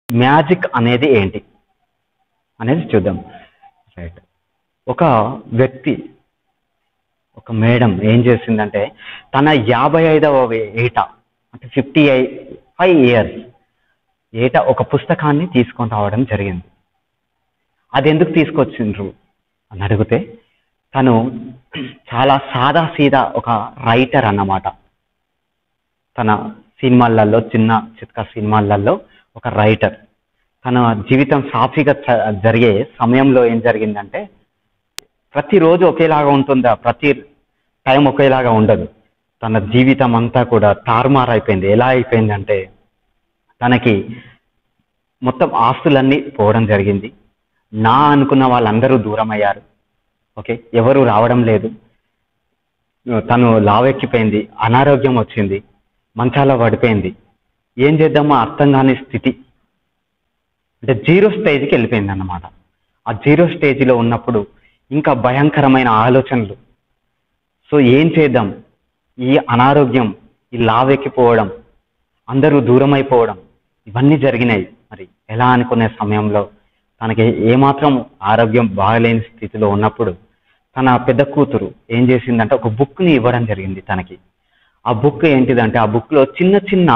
Magic అనేది ఏంటి అనేది చూద్దాం రైట్ ఒక వ్యక్తి ఒక మేడం ఏం చేసిందంటే తన యాభై ఐదవ ఏట అంటే ఫిఫ్టీ ఫైవ్ ఇయర్స్ ఏట ఒక పుస్తకాన్ని తీసుకొని రావడం జరిగింది అది ఎందుకు తీసుకొచ్చిండ్రు అని అడిగితే తను చాలా సాదా సీదా ఒక రైటర్ అన్నమాట తన సినిమాలలో చిన్న చిత్క సినిమాలలో ఒక రైటర్ తన జీవితం సాఫీగా చ- జరిగే సమయంలో ఏం జరిగిందంటే ప్రతిరోజు ఒకేలాగా ఉంటుందా ప్రతి టైం ఒకేలాగా ఉండదు తన జీవితం అంతా కూడా తారుమారు అయిపోయింది ఎలా అయిపోయిందంటే తనకి మొత్తం ఆస్తులన్నీ పోవడం జరిగింది నా అనుకున్న వాళ్ళందరూ దూరం అయ్యారు ఓకే ఎవరు రావడం లేదు తను లావెక్కిపోయింది అనారోగ్యం వచ్చింది మంచాలో పడిపోయింది ఏం చేద్దామో అర్థం కాని స్థితి అంటే జీరో స్టేజ్కి వెళ్ళిపోయింది అన్నమాట ఆ జీరో స్టేజ్లో ఉన్నప్పుడు ఇంకా భయంకరమైన ఆలోచనలు సో ఏం చేద్దాం ఈ అనారోగ్యం ఈ లావెక్కిపోవడం అందరూ దూరం అయిపోవడం ఇవన్నీ జరిగినాయి మరి ఎలా అనుకునే సమయంలో తనకి ఏమాత్రం ఆరోగ్యం బాగలేని స్థితిలో ఉన్నప్పుడు తన పెద్ద కూతురు ఏం చేసిందంటే ఒక బుక్ని ఇవ్వడం జరిగింది తనకి ఆ బుక్ ఏంటిదంటే ఆ బుక్లో చిన్న చిన్న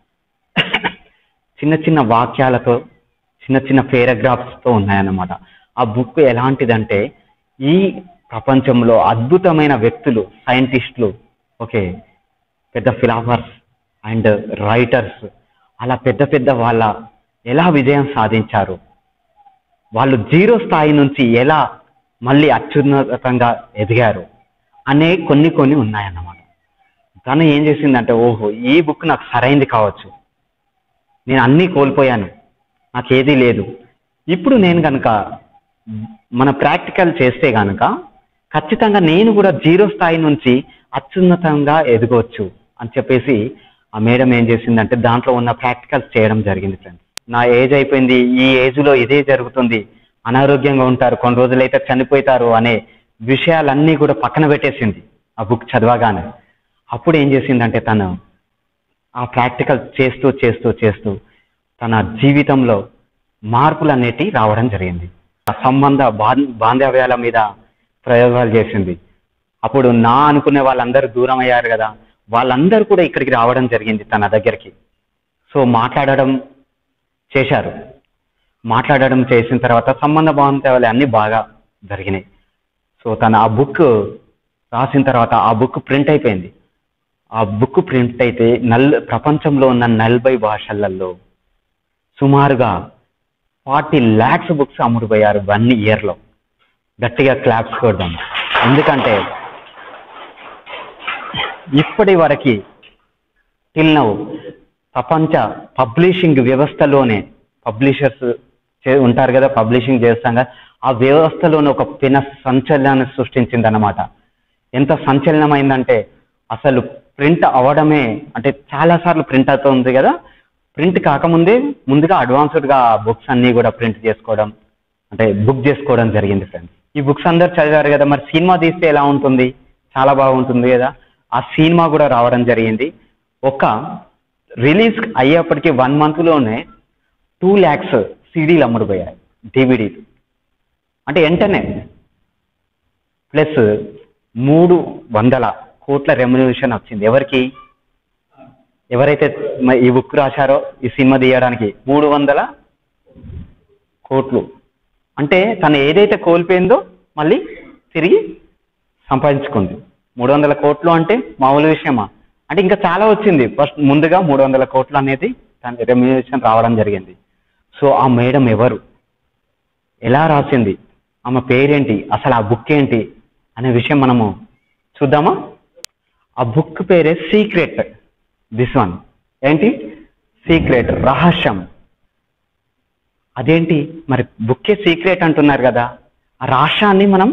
చిన్న చిన్న వాక్యాలతో చిన్న చిన్న పేరాగ్రాఫ్స్తో ఉన్నాయన్నమాట ఆ బుక్ ఎలాంటిదంటే ఈ ప్రపంచంలో అద్భుతమైన వ్యక్తులు సైంటిస్టులు ఓకే పెద్ద ఫిలాసఫర్స్ అండ్ రైటర్స్ అలా పెద్ద పెద్ద వాళ్ళ ఎలా విజయం సాధించారు వాళ్ళు జీరో స్థాయి నుంచి ఎలా మళ్ళీ అత్యున్నతంగా ఎదిగారు అనే కొన్ని కొన్ని ఉన్నాయన్నమాట తను ఏం చేసిందంటే ఓహో ఈ బుక్ నాకు సరైంది కావచ్చు నేను అన్నీ కోల్పోయాను నాకు ఏదీ లేదు ఇప్పుడు నేను కనుక మన ప్రాక్టికల్ చేస్తే కనుక ఖచ్చితంగా నేను కూడా జీరో స్థాయి నుంచి అత్యున్నతంగా ఎదగవచ్చు అని చెప్పేసి ఆ మేడం ఏం చేసిందంటే దాంట్లో ఉన్న ప్రాక్టికల్స్ చేయడం జరిగింది ఫ్రెండ్స్ నా ఏజ్ అయిపోయింది ఈ ఏజ్లో ఇదే జరుగుతుంది అనారోగ్యంగా ఉంటారు కొన్ని రోజులైతే చనిపోతారు అనే విషయాలన్నీ కూడా పక్కన పెట్టేసింది ఆ బుక్ చదవగానే అప్పుడు ఏం చేసిందంటే తను ఆ ప్రాక్టికల్ చేస్తూ చేస్తూ చేస్తూ తన జీవితంలో మార్పులు అనేటివి రావడం జరిగింది ఆ సంబంధ బాన్- బాంధవ్యాల మీద ప్రయోగాలు చేసింది అప్పుడు నా అనుకునే వాళ్ళందరూ దూరం అయ్యారు కదా వాళ్ళందరూ కూడా ఇక్కడికి రావడం జరిగింది తన దగ్గరికి సో మాట్లాడడం చేశారు మాట్లాడడం చేసిన తర్వాత సంబంధ బాంధవ్యాలు అన్నీ బాగా జరిగినాయి సో తను ఆ బుక్ రాసిన తర్వాత ఆ బుక్ ప్రింట్ అయిపోయింది ఆ బుక్ ప్రింట్ అయితే నల్ ప్రపంచంలో ఉన్న నలభై భాషలలో సుమారుగా ఫార్టీ ల్యాక్స్ బుక్స్ అమ్ముడుపోయారు వన్ ఇయర్లో గట్టిగా క్లాప్స్ కొడదాం ఎందుకంటే ఇప్పటి వరకు టిల్ నౌ ప్రపంచ పబ్లిషింగ్ వ్యవస్థలోనే పబ్లిషర్స్ ఉంటారు కదా పబ్లిషింగ్ చేస్తాం కదా ఆ వ్యవస్థలోనే ఒక పెన సంచలనాన్ని సృష్టించింది అనమాట ఎంత సంచలనమైందంటే అసలు ప్రింట్ అవ్వడమే అంటే చాలా సార్లు ప్రింట్ అవుతుంది కదా ప్రింట్ కాకముందే ముందుగా అడ్వాన్స్డ్గా బుక్స్ అన్నీ కూడా ప్రింట్ చేసుకోవడం అంటే బుక్ చేసుకోవడం జరిగింది ఫ్రెండ్స్ ఈ బుక్స్ అందరు చదివారు కదా మరి సినిమా తీస్తే ఎలా ఉంటుంది చాలా బాగుంటుంది కదా ఆ సినిమా కూడా రావడం జరిగింది ఒక రిలీజ్ అయ్యేప్పటికి వన్ మంత్లోనే టూ ల్యాక్స్ సీడీలు అమ్ముడుపోయాయి డివిడీలు అంటే వెంటనే ప్లస్ మూడు వందల కోట్ల రెమ్యునేషన్ వచ్చింది ఎవరికి ఎవరైతే మ- ఈ బుక్ రాశారో ఈ సినిమా తీయడానికి మూడు వందల కోట్లు అంటే తను ఏదైతే కోల్పోయిందో మళ్ళీ తిరిగి సంపాదించుకుంది మూడు వందల కోట్లు అంటే మామూలు విషయమా అంటే ఇంకా చాలా వచ్చింది ఫస్ట్ ముందుగా మూడు వందల కోట్లు అనేది తన రెమ్యునేషన్ రావడం జరిగింది సో ఆ మేడం ఎవరు ఎలా రాసింది ఆమె పేరేంటి అసలు ఆ బుక్ ఏంటి అనే విషయం మనము చూద్దామా ఆ బుక్ పేరే సీక్రెట్ దిస్ వన్ ఏంటి సీక్రెట్ రహస్యం అదేంటి మరి బుక్కే సీక్రెట్ అంటున్నారు కదా ఆ రహస్యాన్ని మనం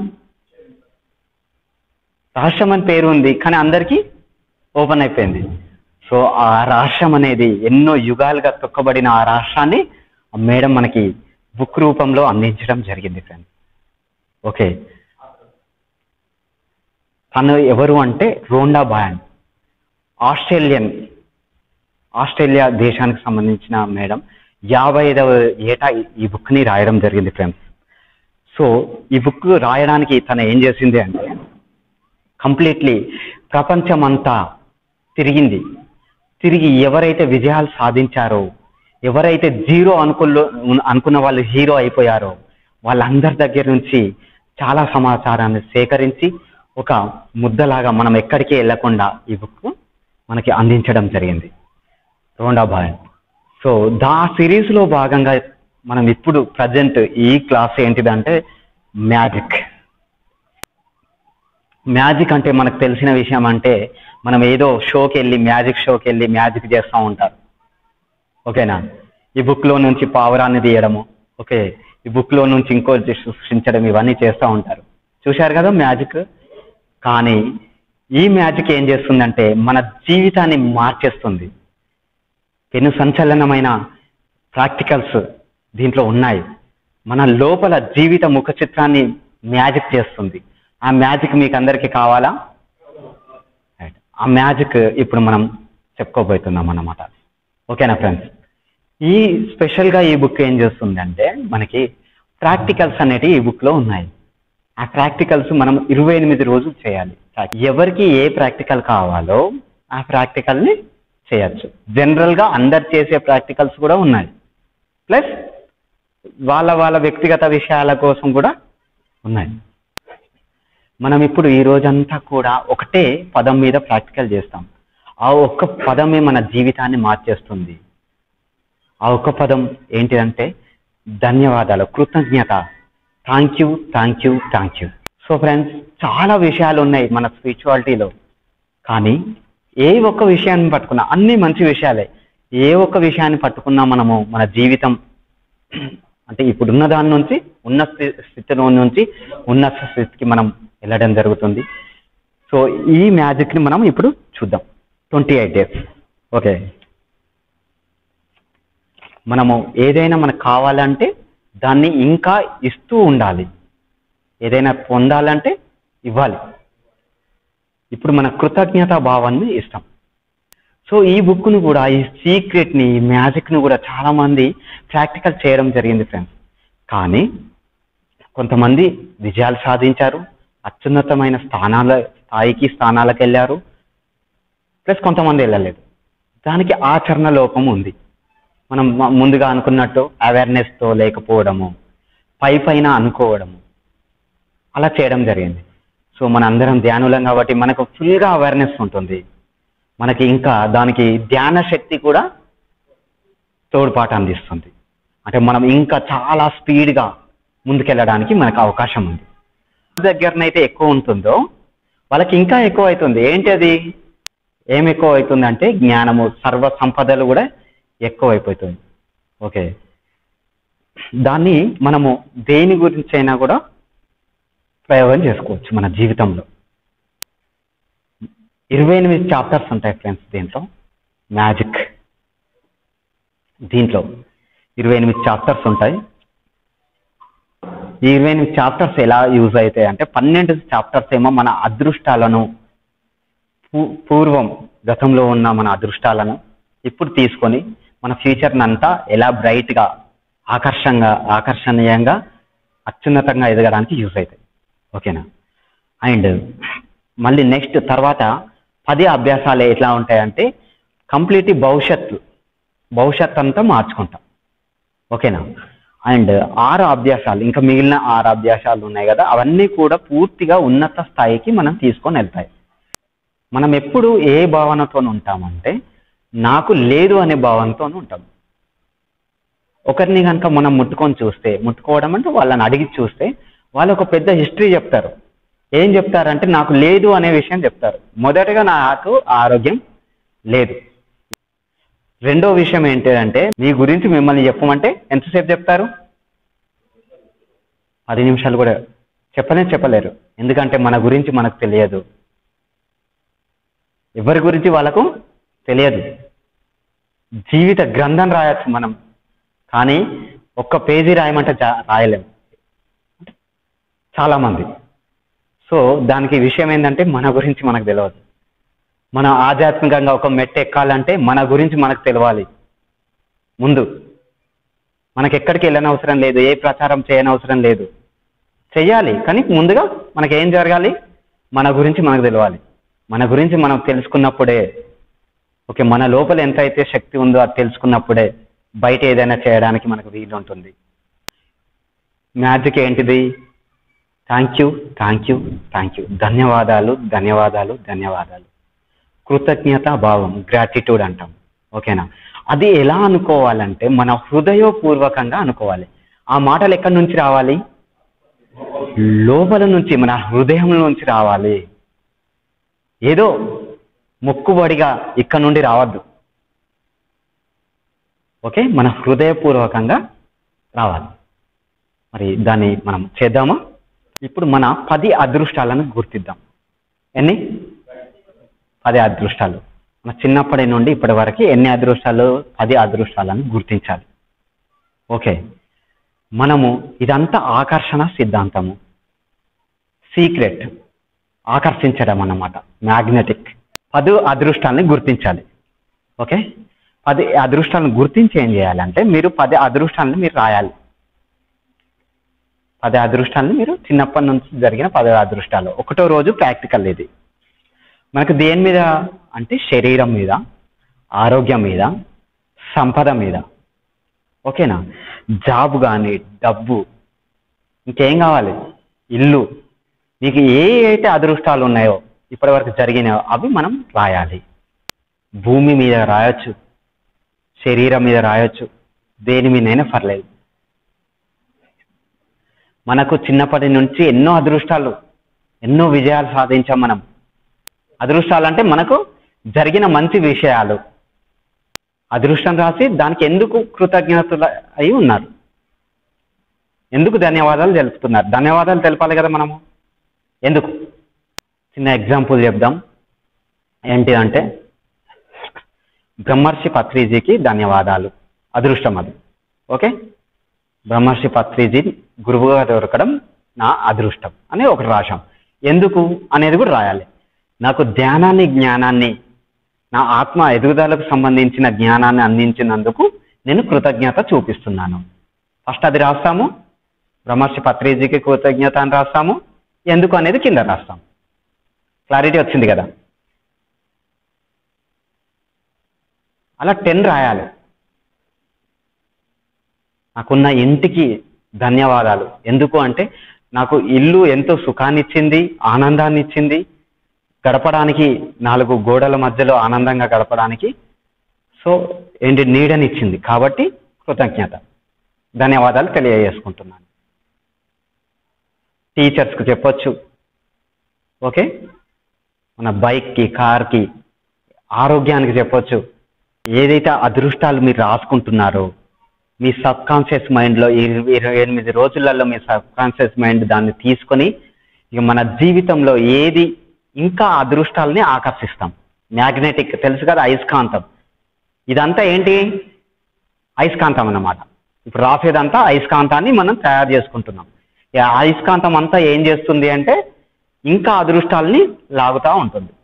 రహస్యం అని పేరు ఉంది కానీ అందరికీ ఓపెన్ అయిపోయింది సో ఆ రహస్యం అనేది ఎన్నో యుగాలుగా తొక్కబడిన ఆ రహస్యాన్ని ఆ మేడం మనకి బుక్ రూపంలో అందించడం జరిగింది ఫ్రెండ్స్ ఓకే తను ఎవరు అంటే రోండా బాండ్ ఆస్ట్రేలియన్ ఆస్ట్రేలియా దేశానికి సంబంధించిన మేడం యాభై ఐదవ ఏటా ఈ- ఈ బుక్ని రాయడం జరిగింది ఫ్రెండ్స్ సో ఈ బుక్ రాయడానికి తను ఏం చేసింది అంటే కంప్లీట్లీ ప్రపంచమంతా తిరిగింది తిరిగి ఎవరైతే విజయాలు సాధించారో ఎవరైతే జీరో అనుకుల్లో అనుకున్న వాళ్ళు హీరో అయిపోయారో వాళ్ళందరి దగ్గర నుంచి చాలా సమాచారాన్ని సేకరించి ఒక ముద్దలాగా మనం ఎక్కడికి వెళ్లకుండా ఈ బుక్ మనకి అందించడం జరిగింది రోండా బాయ్ సో దా సిరీస్లో భాగంగా మనం ఇప్పుడు ప్రజెంట్ ఈ క్లాస్ ఏంటిదంటే మ్యాజిక్ మ్యాజిక్ అంటే మనకు తెలిసిన విషయం అంటే మనం ఏదో షోకి వెళ్ళి మ్యాజిక్ షోకి వెళ్ళి మ్యాజిక్ చేస్తూ ఉంటారు ఓకేనా ఈ బుక్లో నుంచి పావురాన్ని తీయడము ఓకే ఈ బుక్లో నుంచి ఇంకోటి సృష్టించడం ఇవన్నీ చేస్తూ ఉంటారు చూశారు కదా మ్యాజిక్ కానీ ఈ మ్యాజిక్ ఏం చేస్తుందంటే మన జీవితాన్ని మార్చేస్తుంది పెను సంచలనమైన ప్రాక్టికల్స్ దీంట్లో ఉన్నాయి మన లోపల జీవిత ముఖ చిత్రాన్ని మ్యాజిక్ చేస్తుంది ఆ మ్యాజిక్ మీకు అందరికీ కావాలా Right. ఆ మ్యాజిక్ ఇప్పుడు మనం చెప్పుకోబోతున్నాం అన్నమాట ఓకేనా ఫ్రెండ్స్ ఈ స్పెషల్గా ఈ బుక్ ఏం చేస్తుంది అంటే మనకి ప్రాక్టికల్స్ అనేటివి ఈ బుక్లో ఉన్నాయి ఆ ప్రాక్టికల్స్ మనం ఇరవై ఎనిమిది రోజులు చేయాలి ఎవరికి ఏ ప్రాక్టికల్ కావాలో ఆ ప్రాక్టికల్ని చేయొచ్చు జనరల్గా అందరు చేసే ప్రాక్టికల్స్ కూడా ఉన్నాయి ప్లస్ వాళ్ళ వాళ్ళ వ్యక్తిగత విషయాల కోసం కూడా ఉన్నాయి మనం ఇప్పుడు ఈ రోజంతా కూడా ఒకటే పదం మీద ప్రాక్టికల్ చేస్తాం ఆ ఒక్క పదమే మన జీవితాన్ని మార్చేస్తుంది ఆ ఒక్క పదం ఏంటిదంటే ధన్యవాదాలు కృతజ్ఞత thank you thank you thank you so friends చాలా విషయాలు ఉన్నాయి మన స్పిరిచువాలిటీలో కానీ ఏ ఒక్క విషయాన్ని పట్టుకున్నా అన్ని మంచి విషయాలే ఏ ఒక్క విషయాన్ని పట్టుకున్నా మనము మన జీవితం అంటే ఇప్పుడున్న దాని నుంచి ఉన్న స్థి- స్థితిలో నుంచి ఉన్నత స్థితికి మనం వెళ్ళడం జరుగుతుంది సో ఈ మ్యాజిక్ని మనం ఇప్పుడు చూద్దాం ట్వంటీ ఎయిట్ డేస్ ఓకే మనము ఏదైనా మనకు కావాలంటే దాన్ని ఇంకా ఇస్తూ ఉండాలి ఏదైనా పొందాలంటే ఇవ్వాలి ఇప్పుడు మన కృతజ్ఞతా భావాన్ని ఇస్తాం సో ఈ బుక్ను కూడా ఈ సీక్రెట్ని ఈ మ్యాజిక్ను కూడా చాలా మంది ప్రాక్టికల్ చేయడం జరిగింది ఫ్రెండ్స్ కానీ కొంతమంది విజయాలు సాధించారు అత్యున్నతమైన స్థానాల స్థాయికి స్థానాలకు వెళ్ళారు ప్లస్ కొంతమంది వెళ్ళలేదు దానికి ఆచరణ లోపం ఉంది మనం మ- ముందుగా అనుకున్నట్టు అవేర్నెస్తో లేకపోవడము పై పైన అనుకోవడము అలా చేయడం జరిగింది సో మన అందరం ధ్యానులం కాబట్టి మనకు ఫుల్గా అవేర్నెస్ ఉంటుంది మనకి ఇంకా దానికి ధ్యాన శక్తి కూడా తోడ్పాటు అందిస్తుంది అంటే మనం ఇంకా చాలా స్పీడ్గా ముందుకెళ్ళడానికి మనకు అవకాశం ఉంది దగ్గరనైతే ఎక్కువ ఉంటుందో వాళ్ళకి ఇంకా ఎక్కువ అవుతుంది ఏంటి అది ఏం ఎక్కువ అవుతుంది అంటే జ్ఞానము సర్వ సంపదలు కూడా ఎక్కువ అయిపోతుంది ఓకే దాన్ని మనము దేని గురించి అయినా కూడా ప్రయోగం చేసుకోవచ్చు మన జీవితంలో ఇరవై ఎనిమిది చాప్టర్స్ ఉంటాయి ఫ్రెండ్స్ దీంట్లో మ్యాజిక్ దీంట్లో ఇరవై ఎనిమిది చాప్టర్స్ ఉంటాయి ఈ ఇరవై ఎనిమిది చాప్టర్స్ ఎలా యూజ్ అవుతాయి అంటే పన్నెండు చాప్టర్స్ ఏమో మన అదృష్టాలను పూ- పూర్వం గతంలో ఉన్న మన అదృష్టాలను ఇప్పుడు తీసుకొని మన ఫ్యూచర్ని అంతా ఎలా బ్రైట్గా ఆకర్షంగా ఆకర్షణీయంగా అత్యున్నతంగా ఎదగడానికి యూజ్ అవుతాయి ఓకేనా అండ్ మళ్ళీ నెక్స్ట్ తర్వాత పది అభ్యాసాలు ఎట్లా ఉంటాయంటే కంప్లీట్ భవిష్యత్తు భవిష్యత్ అంతా మార్చుకుంటాం ఓకేనా అండ్ ఆరు అభ్యాసాలు ఇంకా మిగిలిన ఆరు అభ్యాసాలు ఉన్నాయి కదా అవన్నీ కూడా పూర్తిగా ఉన్నత స్థాయికి మనం తీసుకొని వెళ్తాయి మనం ఎప్పుడు ఏ భావనతో ఉంటామంటే నాకు లేదు అనే భావనతో ఉంటాం ఒకరిని కనుక మనం ముట్టుకొని చూస్తే ముట్టుకోవడం అంటే వాళ్ళని అడిగి చూస్తే వాళ్ళు ఒక పెద్ద హిస్టరీ చెప్తారు ఏం చెప్తారంటే నాకు లేదు అనే విషయం చెప్తారు మొదటగా నాకు ఆరోగ్యం లేదు రెండో విషయం ఏంటంటే మీ గురించి మిమ్మల్ని చెప్పమంటే ఎంతసేపు చెప్తారు పది నిమిషాలు కూడా చెప్పనే చెప్పలేరు ఎందుకంటే మన గురించి మనకు తెలియదు ఎవరి గురించి వాళ్ళకు తెలియదు జీవిత గ్రంథం రాయొచ్చు మనం కానీ ఒక్క పేజీ రాయమంటే జా- రాయలేం చాలా మంది సో దానికి విషయం ఏంటంటే మన గురించి మనకు తెలియదు మన ఆధ్యాత్మికంగా ఒక మెట్టు ఎక్కాలంటే మన గురించి మనకు తెలవాలి ముందు మనకి ఎక్కడికి వెళ్ళని అవసరం లేదు ఏ ప్రచారం చేయని అవసరం లేదు చెయ్యాలి కానీ ముందుగా మనకి ఏం జరగాలి మన గురించి మనకు తెలియాలి మన గురించి మనం తెలుసుకున్నప్పుడే ఓకే మన లోపల ఎంత అయితే శక్తి ఉందో అది తెలుసుకున్నప్పుడే బయట ఏదైనా చేయడానికి మనకు వీలు ఉంటుంది మ్యాజిక్ ఏంటిది thank you thank you thank you ధన్యవాదాలు ధన్యవాదాలు ధన్యవాదాలు కృతజ్ఞత భావం గ్రాటిట్యూడ్ అంటాం ఓకేనా అది ఎలా అనుకోవాలంటే మన హృదయపూర్వకంగా అనుకోవాలి ఆ మాటలు ఎక్కడి నుంచి రావాలి లోపల నుంచి మన హృదయం నుంచి రావాలి ఏదో మొక్కుబడిగా ఇక్కడ నుండి రావద్దు ఓకే మన హృదయపూర్వకంగా రావాలి మరి దాన్ని మనం చేద్దామా ఇప్పుడు మన పది అదృష్టాలను గుర్తిద్దాం ఎన్ని పది అదృష్టాలు మన చిన్నప్పటి నుండి ఇప్పటి వరకు ఎన్ని అదృష్టాలు పది అదృష్టాలను గుర్తించాలి ఓకే మనము ఇదంతా ఆకర్షణ సిద్ధాంతము సీక్రెట్ ఆకర్షించడం అన్నమాట మ్యాగ్నెటిక్ పది అదృష్టాలని గుర్తించాలి ఓకే పది అదృష్టాలను గుర్తించి ఏం చేయాలంటే మీరు పది అదృష్టాలను మీరు రాయాలి పది అదృష్టాలను మీరు చిన్నప్పటి నుంచి జరిగిన పది అదృష్టాలు ఒకటో రోజు ప్రాక్టికల్ ఇది మనకు దేని మీద అంటే శరీరం మీద ఆరోగ్యం మీద సంపద మీద ఓకేనా జాబ్ కానీ డబ్బు ఇంకేం కావాలి ఇల్లు మీకు ఏ అయితే అదృష్టాలు ఉన్నాయో ఇప్పటివరకు జరిగినాయో అవి మనం రాయాలి భూమి మీద రాయొచ్చు శరీరం మీద రాయొచ్చు దేని మీదైనా పర్లేదు మనకు చిన్నప్పటి నుంచి ఎన్నో అదృష్టాలు ఎన్నో విజయాలు సాధించాం మనం అదృష్టాలు అంటే మనకు జరిగిన మంచి విషయాలు అదృష్టం రాసి దానికి ఎందుకు కృతజ్ఞతలు అయి ఉన్నారు ఎందుకు ధన్యవాదాలు తెలుపుతున్నారు ధన్యవాదాలు తెలపాలి కదా మనము ఎందుకు చిన్న ఎగ్జాంపుల్ చెప్దాం ఏంటి అంటే బ్రహ్మర్షి పత్రిజీకి ధన్యవాదాలు అదృష్టం అది ఓకే బ్రహ్మర్షి పత్రిజీ గురువుగా దొరకడం నా అదృష్టం అని ఒకటి రాశాం ఎందుకు అనేది కూడా రాయాలి నాకు ధ్యానాన్ని జ్ఞానాన్ని నా ఆత్మ ఎదుగుదలకు సంబంధించిన జ్ఞానాన్ని అందించినందుకు నేను కృతజ్ఞత చూపిస్తున్నాను ఫస్ట్ అది రాస్తాము బ్రహ్మర్షి పత్రిజీకి కృతజ్ఞత అని రాస్తాము ఎందుకు అనేది కింద రాస్తాం క్లారిటీ వచ్చింది కదా అలా టెన్ రాయాలి నాకున్న ఇంటికి ధన్యవాదాలు ఎందుకు అంటే నాకు ఇల్లు ఎంతో సుఖాన్ని ఇచ్చింది ఆనందాన్ని ఇచ్చింది గడపడానికి నాలుగు గోడల మధ్యలో ఆనందంగా గడపడానికి సో ఏంటి నీడని ఇచ్చింది కాబట్టి కృతజ్ఞత ధన్యవాదాలు తెలియజేసుకుంటున్నాను టీచర్స్కి చెప్పొచ్చు ఓకే మన బైక్కి కార్కి ఆరోగ్యానికి చెప్పొచ్చు ఏదైతే అదృష్టాలు మీరు రాసుకుంటున్నారో మీ సబ్ కాన్షియస్ మైండ్లో ఇరవై ఇరవై ఎనిమిది రోజులలో మీ సబ్ కాన్షియస్ మైండ్ దాన్ని తీసుకొని ఇక మన జీవితంలో ఏది ఇంకా అదృష్టాలని ఆకర్షిస్తాం మ్యాగ్నెటిక్ తెలుసు కదా అయస్కాంతం ఇదంతా ఏంటి అయస్కాంతం అన్నమాట ఇప్పుడు రాసేదంతా అయస్కాంతాన్ని మనం తయారు చేసుకుంటున్నాం ఈ అయస్కాంతం అంతా ఏం చేస్తుంది అంటే ఇంకా అదృష్టాలని లాగుతూ ఉంటుంది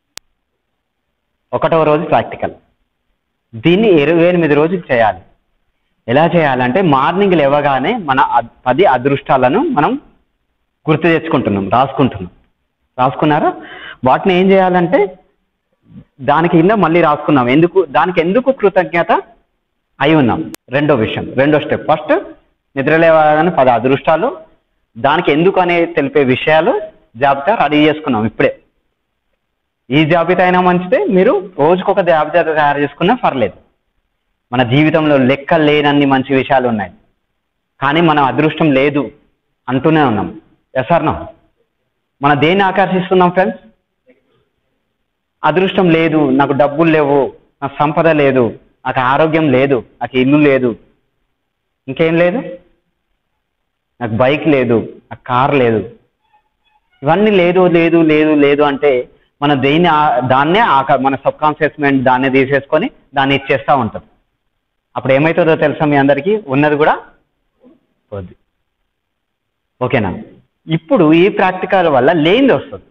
ఒకటవ రోజు ప్రాక్టికల్ దీన్ని ఇరవై ఎనిమిది రోజులు చేయాలి ఎలా చేయాలంటే మార్నింగ్ లేవగానే మన అద్- పది అదృష్టాలను మనం గుర్తు తెచ్చుకుంటున్నాం రాసుకుంటున్నాం రాసుకున్నారా వాటిని ఏం చేయాలంటే దానికి కింద మళ్ళీ రాసుకున్నాం ఎందుకు దానికి ఎందుకు కృతజ్ఞత అయి ఉన్నాం రెండో విషయం రెండో స్టెప్ ఫస్ట్ నిద్ర లేవగానే పది అదృష్టాలు దానికి ఎందుకు అనే తెలిపే విషయాలు జాబితా రెడీ చేసుకున్నాం ఇప్పుడే ఈ జాబితా అయినా మంచిదే మీరు రోజుకొక జాబితా తయారు చేసుకున్నా పర్లేదు మన జీవితంలో లెక్క లేనన్ని మంచి విషయాలు ఉన్నాయి కానీ మనం అదృష్టం లేదు అంటూనే ఉన్నాం ఎస్ ఆర్ నో మన దేన్ని ఆకర్షిస్తున్నాం ఫ్రెండ్స్ అదృష్టం లేదు నాకు డబ్బులు లేవు నాకు సంపద లేదు నాకు ఆరోగ్యం లేదు నాకు ఇల్లు లేదు ఇంకేం లేదు నాకు బైక్ లేదు నాకు కార్ లేదు ఇవన్నీ లేదు లేదు లేదు లేదు అంటే మన దేన్ని ఆ- దాన్నే ఆక మన సబ్ కాన్షియస్ మైండ్ దాన్నే తీసేసుకొని దాన్ని ఇచ్చేస్తూ ఉంటాం అప్పుడు ఏమవుతుందో తెలుసా మీ అందరికీ ఉన్నది కూడా పోద్ది ఓకేనా ఇప్పుడు ఈ ప్రాక్టికల్ వల్ల లేనిది వస్తుంది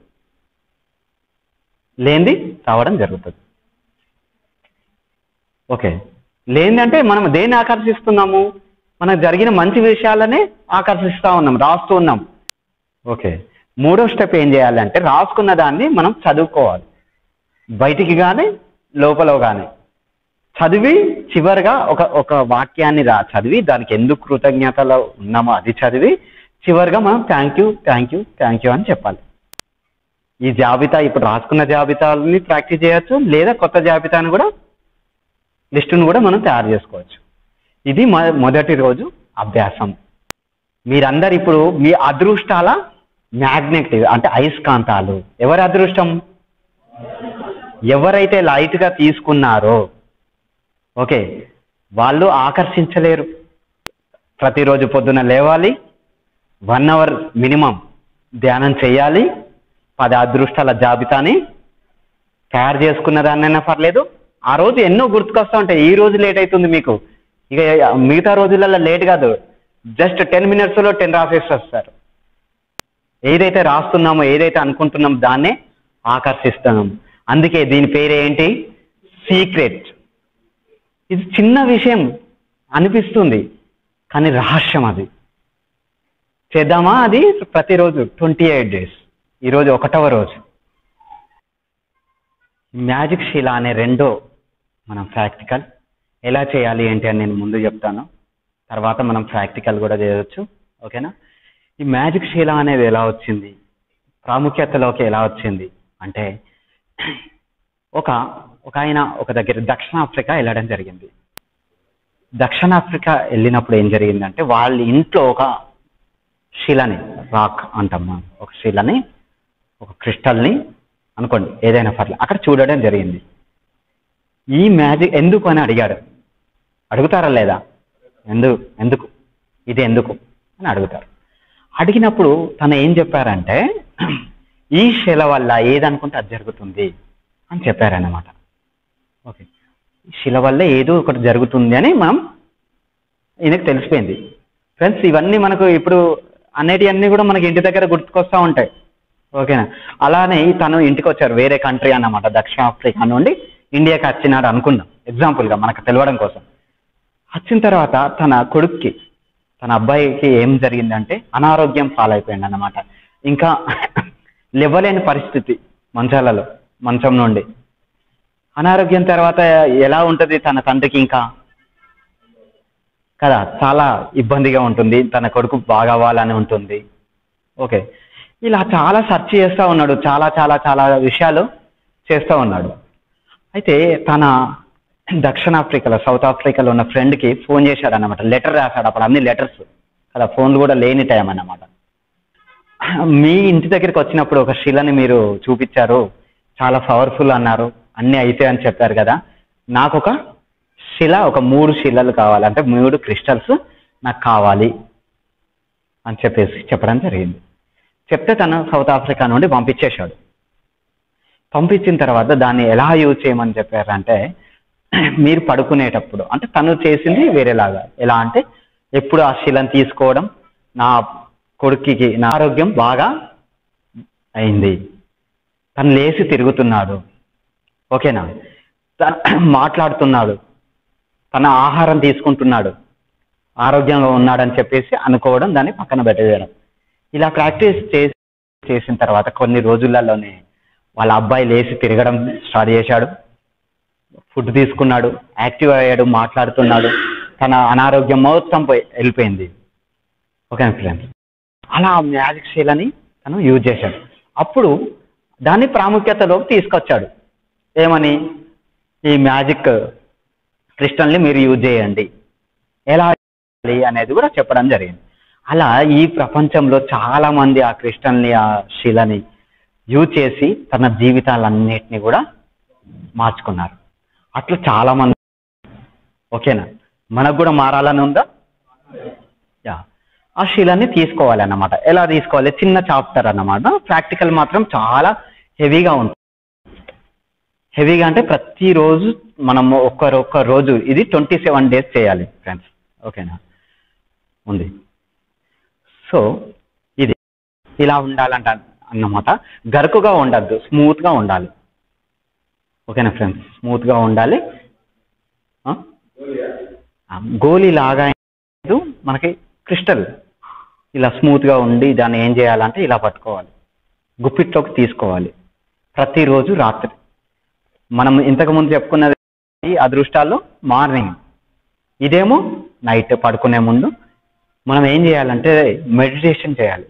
లేనిది రావడం జరుగుతుంది ఓకే లేనిది అంటే మనం దేన్ని ఆకర్షిస్తున్నాము మనకు జరిగిన మంచి విషయాలనే ఆకర్షిస్తూ ఉన్నాం రాస్తూ ఉన్నాం ఓకే మూడో స్టెప్ ఏం చేయాలంటే రాసుకున్న దాన్ని మనం చదువుకోవాలి బయటికి కానీ లోపల కానీ చదివి చివరిగా ఒక ఒక వాక్యాన్ని రా చదివి దానికి ఎందుకు కృతజ్ఞతలో ఉన్నామో అది చదివి చివరిగా మనం thank you thank you thank you అని చెప్పాలి ఈ జాబితా ఇప్పుడు రాసుకున్న జాబితాలని ప్రాక్టీస్ చేయొచ్చు లేదా కొత్త జాబితాను కూడా లిస్టును కూడా మనం తయారు చేసుకోవచ్చు ఇది మొ- మొదటి రోజు అభ్యాసం మీరందరు ఇప్పుడు మీ అదృష్టాల మ్యాగ్నెట్ అంటే అయస్కాంతాలు ఎవరి అదృష్టం ఎవరైతే లైట్గా తీసుకున్నారో ఓకే వాళ్ళు ఆకర్షించలేరు ప్రతిరోజు పొద్దున లేవాలి వన్ అవర్ మినిమం ధ్యానం చేయాలి పది అదృష్టాల జాబితాని తయారు చేసుకున్న దాన్నైనా పర్లేదు ఆ రోజు ఎన్నో గుర్తుకొస్తా ఉంటాయి ఈ రోజు లేట్ అవుతుంది మీకు ఇక మిగతా రోజులలో లేట్ కాదు జస్ట్ టెన్ మినిట్స్లో టెన్ రాసేసి వస్తారు ఏదైతే రాస్తున్నామో ఏదైతే అనుకుంటున్నామో దాన్నే ఆకర్షిస్తున్నాం అందుకే దీని పేరు ఏంటి సీక్రెట్ ఇది చిన్న విషయం అనిపిస్తుంది కానీ రహస్యం అది చేద్దామా అది ప్రతిరోజు ట్వంటీ ఎయిట్ డేస్ ఈరోజు ఒకటవ రోజు మ్యాజిక్ శీల అనే రెండో మనం ప్రాక్టికల్ ఎలా చేయాలి ఏంటి అని నేను ముందు చెప్తాను తర్వాత మనం ప్రాక్టికల్ కూడా చేయవచ్చు ఓకేనా ఈ మ్యాజిక్ శీల అనేది ఎలా వచ్చింది ప్రాముఖ్యతలోకి ఎలా వచ్చింది అంటే ఒక ఒక ఆయన ఒక దగ్గర దక్షిణాఫ్రికా వెళ్ళడం జరిగింది దక్షిణాఫ్రికా వెళ్ళినప్పుడు ఏం జరిగిందంటే వాళ్ళ ఇంట్లో ఒక శిలని రాక్ అంటాం మనం ఒక శిలని ఒక క్రిస్టల్ని అనుకోండి ఏదైనా పర్లేదు అక్కడ చూడడం జరిగింది ఈ మ్యాజిక్ ఎందుకు అని అడిగాడు అడుగుతారా లేదా ఎందుకు ఎందుకు ఇది ఎందుకు అని అడుగుతారు అడిగినప్పుడు తను ఏం చెప్పారంటే ఈ శిల వల్ల ఏదనుకుంటే అది జరుగుతుంది అని చెప్పారన్నమాట ఓకే ఈ శిల వల్ల ఏదో ఒకటి జరుగుతుంది అని మనం ఈయనకు తెలిసిపోయింది ఫ్రెండ్స్ ఇవన్నీ మనకు ఇప్పుడు అన్నిటివన్నీ కూడా మనకి ఇంటి దగ్గర గుర్తుకొస్తూ ఉంటాయి ఓకేనా అలానే తను ఇంటికి వచ్చారు వేరే కంట్రీ అన్నమాట దక్షిణాఫ్రికా నుండి ఇండియాకి వచ్చినాడు అనుకుందాం ఎగ్జాంపుల్గా మనకు తెలవడం కోసం వచ్చిన తర్వాత తన కొడుక్కి తన అబ్బాయికి ఏం జరిగిందంటే అనారోగ్యం పాలైపోయింది అన్నమాట ఇంకా లేవలేని పరిస్థితి మంచాలలో మంచం నుండి అనారోగ్యం తర్వాత ఎలా ఉంటుంది తన తండ్రికి ఇంకా కదా చాలా ఇబ్బందిగా ఉంటుంది తన కొడుకు బాగా అవ్వాలని ఉంటుంది ఓకే ఇలా చాలా సెర్చ్ చేస్తూ ఉన్నాడు చాలా చాలా చాలా విషయాలు చేస్తూ ఉన్నాడు అయితే తన దక్షిణాఫ్రికాలో సౌత్ ఆఫ్రికాలో ఉన్న ఫ్రెండ్కి ఫోన్ చేశాడు అన్నమాట లెటర్ రాశాడు అప్పుడు అన్ని లెటర్స్ కదా ఫోన్లు కూడా లేని టైం అన్నమాట మీ ఇంటి దగ్గరికి వచ్చినప్పుడు ఒక శిలని మీరు చూపించారు చాలా పవర్ఫుల్ అన్నారు అన్నీ అయితే అని చెప్పారు కదా నాకు ఒక శిల ఒక మూడు శిలలు కావాలి అంటే మూడు క్రిస్టల్స్ నాకు కావాలి అని చెప్పేసి చెప్పడం జరిగింది చెప్తే తను సౌత్ ఆఫ్రికా నుండి పంపించేశాడు పంపించిన తర్వాత దాన్ని ఎలా యూజ్ చేయమని చెప్పారంటే మీరు పడుకునేటప్పుడు అంటే తను చేసింది వేరేలాగా ఎలా అంటే ఎప్పుడు ఆ శిలను తీసుకోవడం నా కొడుక్కి నా ఆరోగ్యం బాగా అయింది తను లేచి తిరుగుతున్నాడు ఓకేనా తను మాట్లాడుతున్నాడు తన ఆహారం తీసుకుంటున్నాడు ఆరోగ్యంగా ఉన్నాడని చెప్పేసి అనుకోవడం దాన్ని పక్కన పెట్టేయడం ఇలా ప్రాక్టీస్ చేసి చేసిన తర్వాత కొన్ని రోజులలోనే వాళ్ళ అబ్బాయి లేచి తిరగడం స్టార్ట్ చేశాడు ఫుడ్ తీసుకున్నాడు యాక్టివ్ అయ్యాడు మాట్లాడుతున్నాడు తన అనారోగ్యం మొత్తం పోయి వెళ్ళిపోయింది ఓకే ఫ్రెండ్స్ అలా మ్యాజిక్ శీలని తను యూజ్ చేశాడు అప్పుడు దాన్ని ప్రాముఖ్యతలోకి తీసుకొచ్చాడు ఏమని ఈ మ్యాజిక్ క్రిస్టల్ని మీరు యూజ్ చేయండి ఎలా చేయాలి అనేది కూడా చెప్పడం జరిగింది అలా ఈ ప్రపంచంలో చాలా మంది ఆ క్రిస్టల్ని ఆ శిలని యూజ్ చేసి తన జీవితాలన్నిటిని కూడా మార్చుకున్నారు అట్లా చాలా మంది ఓకేనా మనకు కూడా మారాలని ఉందా యా ఆ శీలాన్ని తీసుకోవాలి అన్నమాట ఎలా తీసుకోవాలి చిన్న చాప్టర్ అన్నమాట ప్రాక్టికల్ మాత్రం చాలా హెవీగా ఉంటుంది హెవీగా అంటే ప్రతిరోజు మనం ఒక్క ఒక్క రోజు ఇది ట్వంటీ సెవెన్ డేస్ చేయాలి ఫ్రెండ్స్ ఓకేనా ఉంది సో ఇది ఇలా ఉండాలంట అన్నమాట గరుకుగా ఉండద్దు స్మూత్గా ఉండాలి ఓకేనా ఫ్రెండ్స్ స్మూత్గా ఉండాలి ఆ? ఆ, గోళీ లాగా మనకి క్రిస్టల్ ఇలా స్మూత్గా ఉండి దాన్ని ఏం చేయాలంటే ఇలా పట్టుకోవాలి గుప్పిట్లోకి తీసుకోవాలి ప్రతిరోజు రాత్రి మనం ఇంతకు ముందు చెప్పుకున్నది ఈ అదృష్టాల్లో మార్నింగ్ ఇదేమో నైట్ పడుకునే ముందు మనం ఏం చేయాలంటే మెడిటేషన్ చేయాలి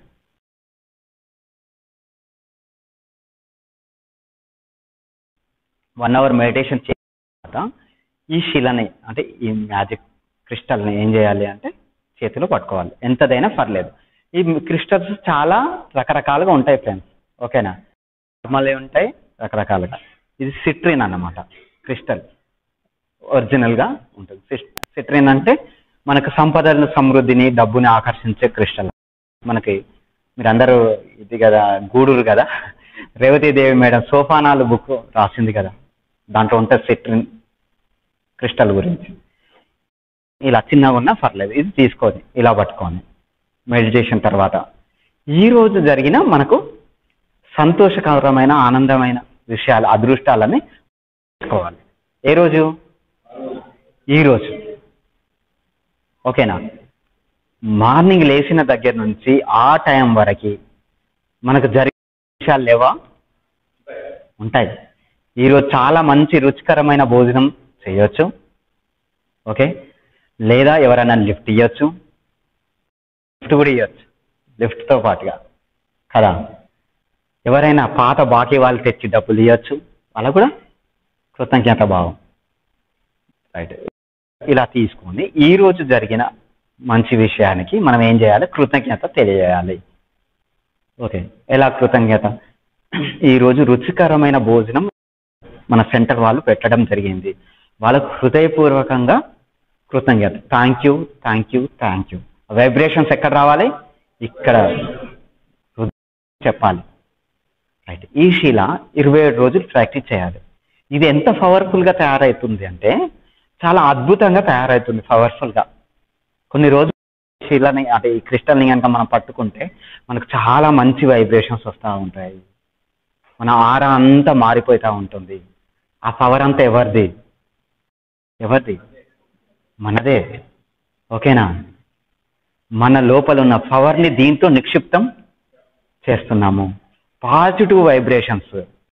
వన్ అవర్ మెడిటేషన్ చేసిన తర్వాత ఈ శిలని అంటే ఈ మ్యాజిక్ క్రిస్టల్ని ఏం చేయాలి అంటే చేతిలో పట్టుకోవాలి ఎంతదైనా పర్లేదు ఈ క్రిస్టల్స్ చాలా రకరకాలుగా ఉంటాయి ఫ్రెండ్స్ ఓకేనా నార్మల్ ఉంటాయి రకరకాలుగా ఇది సిట్రిన్ అన్నమాట క్రిస్టల్ ఒరిజినల్గా ఉంటుంది సిస్- సిట్రిన్ అంటే మనకు సంపదలను సమృద్ధిని డబ్బుని ఆకర్షించే క్రిస్టల్ మనకి మీరందరూ ఇది కదా గూడూరు కదా రేవతి దేవి మేడం సోఫానాలు బుక్ రాసింది కదా దాంట్లో ఉంటుంది సిట్రిన్ క్రిస్టల్ గురించి ఇలా చిన్నగా ఉన్నా పర్లేదు ఇది తీసుకొని ఇలా పట్టుకొని మెడిటేషన్ తర్వాత ఈ రోజు జరిగిన మనకు సంతోషకరమైన ఆనందమైన విషయాలు అదృష్టాలని తీసుకోవాలి ఏ రోజు ఈ రోజు ఓకేనా మార్నింగ్ లేచిన దగ్గర నుంచి ఆ టైం వరకు మనకు జరిగే విషయాలు లేవా ఉంటాయి ఈరోజు చాలా మంచి రుచికరమైన భోజనం చేయొచ్చు ఓకే లేదా ఎవరైనా లిఫ్ట్ ఇవ్వచ్చు లిఫ్ట్ కూడా ఇవ్వచ్చు లిఫ్ట్తో పాటుగా కదా ఎవరైనా పాత బాకీ వాళ్ళు తెచ్చి డబ్బులు ఇవ్వచ్చు వాళ్ళకు కూడా కృతజ్ఞత భావం రైట్ ఇలా తీసుకొని ఈ రోజు జరిగిన మంచి విషయానికి మనం ఏం చేయాలి కృతజ్ఞత తెలియజేయాలి ఓకే ఎలా కృతజ్ఞత ఈ రోజు రుచికరమైన భోజనం మన సెంటర్ వాళ్ళు పెట్టడం జరిగింది వాళ్ళకు హృదయపూర్వకంగా కృతజ్ఞత thank you thank you thank you vibrations ఎక్కడ రావాలి ఇక్కడ హృదయం చెప్పాలి రైట్ ఈ శీల ఇరవై ఏడు రోజులు ప్రాక్టీస్ చేయాలి ఇది ఎంత పవర్ఫుల్గా తయారవుతుంది అంటే చాలా అద్భుతంగా తయారవుతుంది పవర్ఫుల్గా కొన్ని రోజులు శీలని అంటే ఈ క్రిస్టల్ని కనుక మనం పట్టుకుంటే మనకు చాలా మంచి వైబ్రేషన్స్ వస్తూ ఉంటాయి మన ఆర అంతా మారిపోతూ ఉంటుంది ఆ పవర్ అంతా ఎవరిది ఎవరిది మనదే ఓకేనా మన లోపల ఉన్న పవర్ని దీంతో నిక్షిప్తం చేస్తున్నాము పాజిటివ్ వైబ్రేషన్స్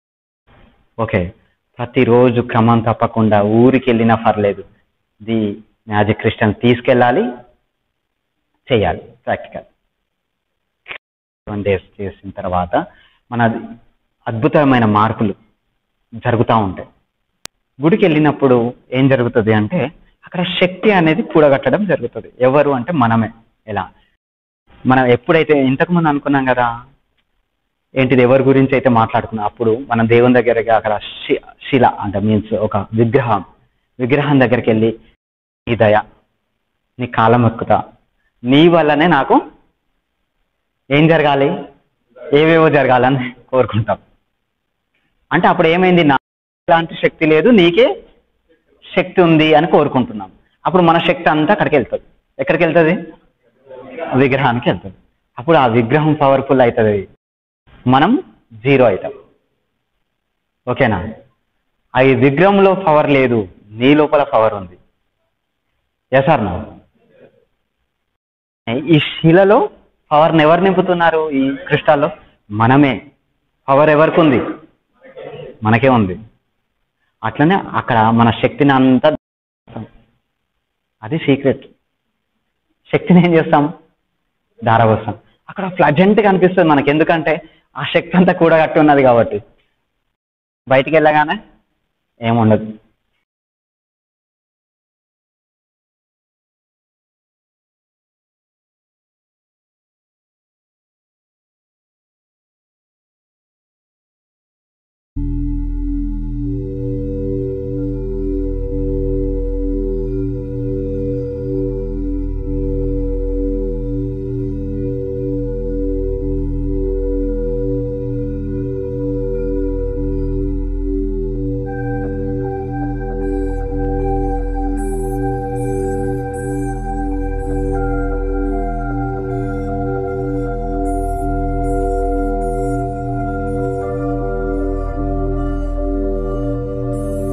ఓకే ప్రతిరోజు క్రమం తప్పకుండా ఊరికి వెళ్ళినా పర్లేదు ది మ్యాజిక్ క్రిస్టల్ తీసుకెళ్ళాలి చేయాలి ప్రాక్టికల్ వన్ డేస్ చేసిన తర్వాత మన అద్భుతమైన మార్పులు జరుగుతూ ఉంటాయి గుడికి వెళ్ళినప్పుడు ఏం జరుగుతుంది అంటే అక్కడ శక్తి అనేది కూడగట్టడం జరుగుతుంది ఎవరు అంటే మనమే ఎలా మనం ఎప్పుడైతే ఇంతకుముందు అనుకున్నాం కదా ఏంటిది ఎవరి గురించి అయితే మాట్లాడుకున్నాం అప్పుడు మన దేవుని దగ్గరకి అక్కడ శి- శిల అంటే మీన్స్ ఒక విగ్రహం విగ్రహం దగ్గరికి వెళ్ళి నీ దయ నీ కాలం ఎక్కుతా నీ వల్లనే నాకు ఏం జరగాలి ఏవేవో జరగాలని కోరుకుంటాం అంటే అప్పుడు ఏమైంది నా లాంటి శక్తి లేదు నీకే శక్తి ఉంది అని కోరుకుంటున్నాం అప్పుడు మన శక్తి అంతా అక్కడికి వెళ్తుంది ఎక్కడికి వెళ్తుంది విగ్రహానికి వెళ్తుంది అప్పుడు ఆ విగ్రహం పవర్ఫుల్ అవుతుంది మనం జీరో అవుతాం ఓకేనా ఆ ఈ విగ్రహంలో పవర్ లేదు నీ లోపల పవర్ ఉంది ఎస్ ఆర్ నో ఈ శిలలో పవర్ని ఎవరు నింపుతున్నారు ఈ క్రిస్టాల్లో మనమే పవర్ ఎవరికి ఉంది మనకే ఉంది అట్లనే అక్కడ మన శక్తిని అంతా అది సీక్రెట్ శక్తిని ఏం చేస్తాం ధారవస్తాం అక్కడ ఫ్లజెంట్గా అనిపిస్తుంది మనకి ఎందుకంటే ఆ శక్తి అంతా కూడా కట్టి ఉన్నది కాబట్టి బయటికి వెళ్ళగానే ఏముండదు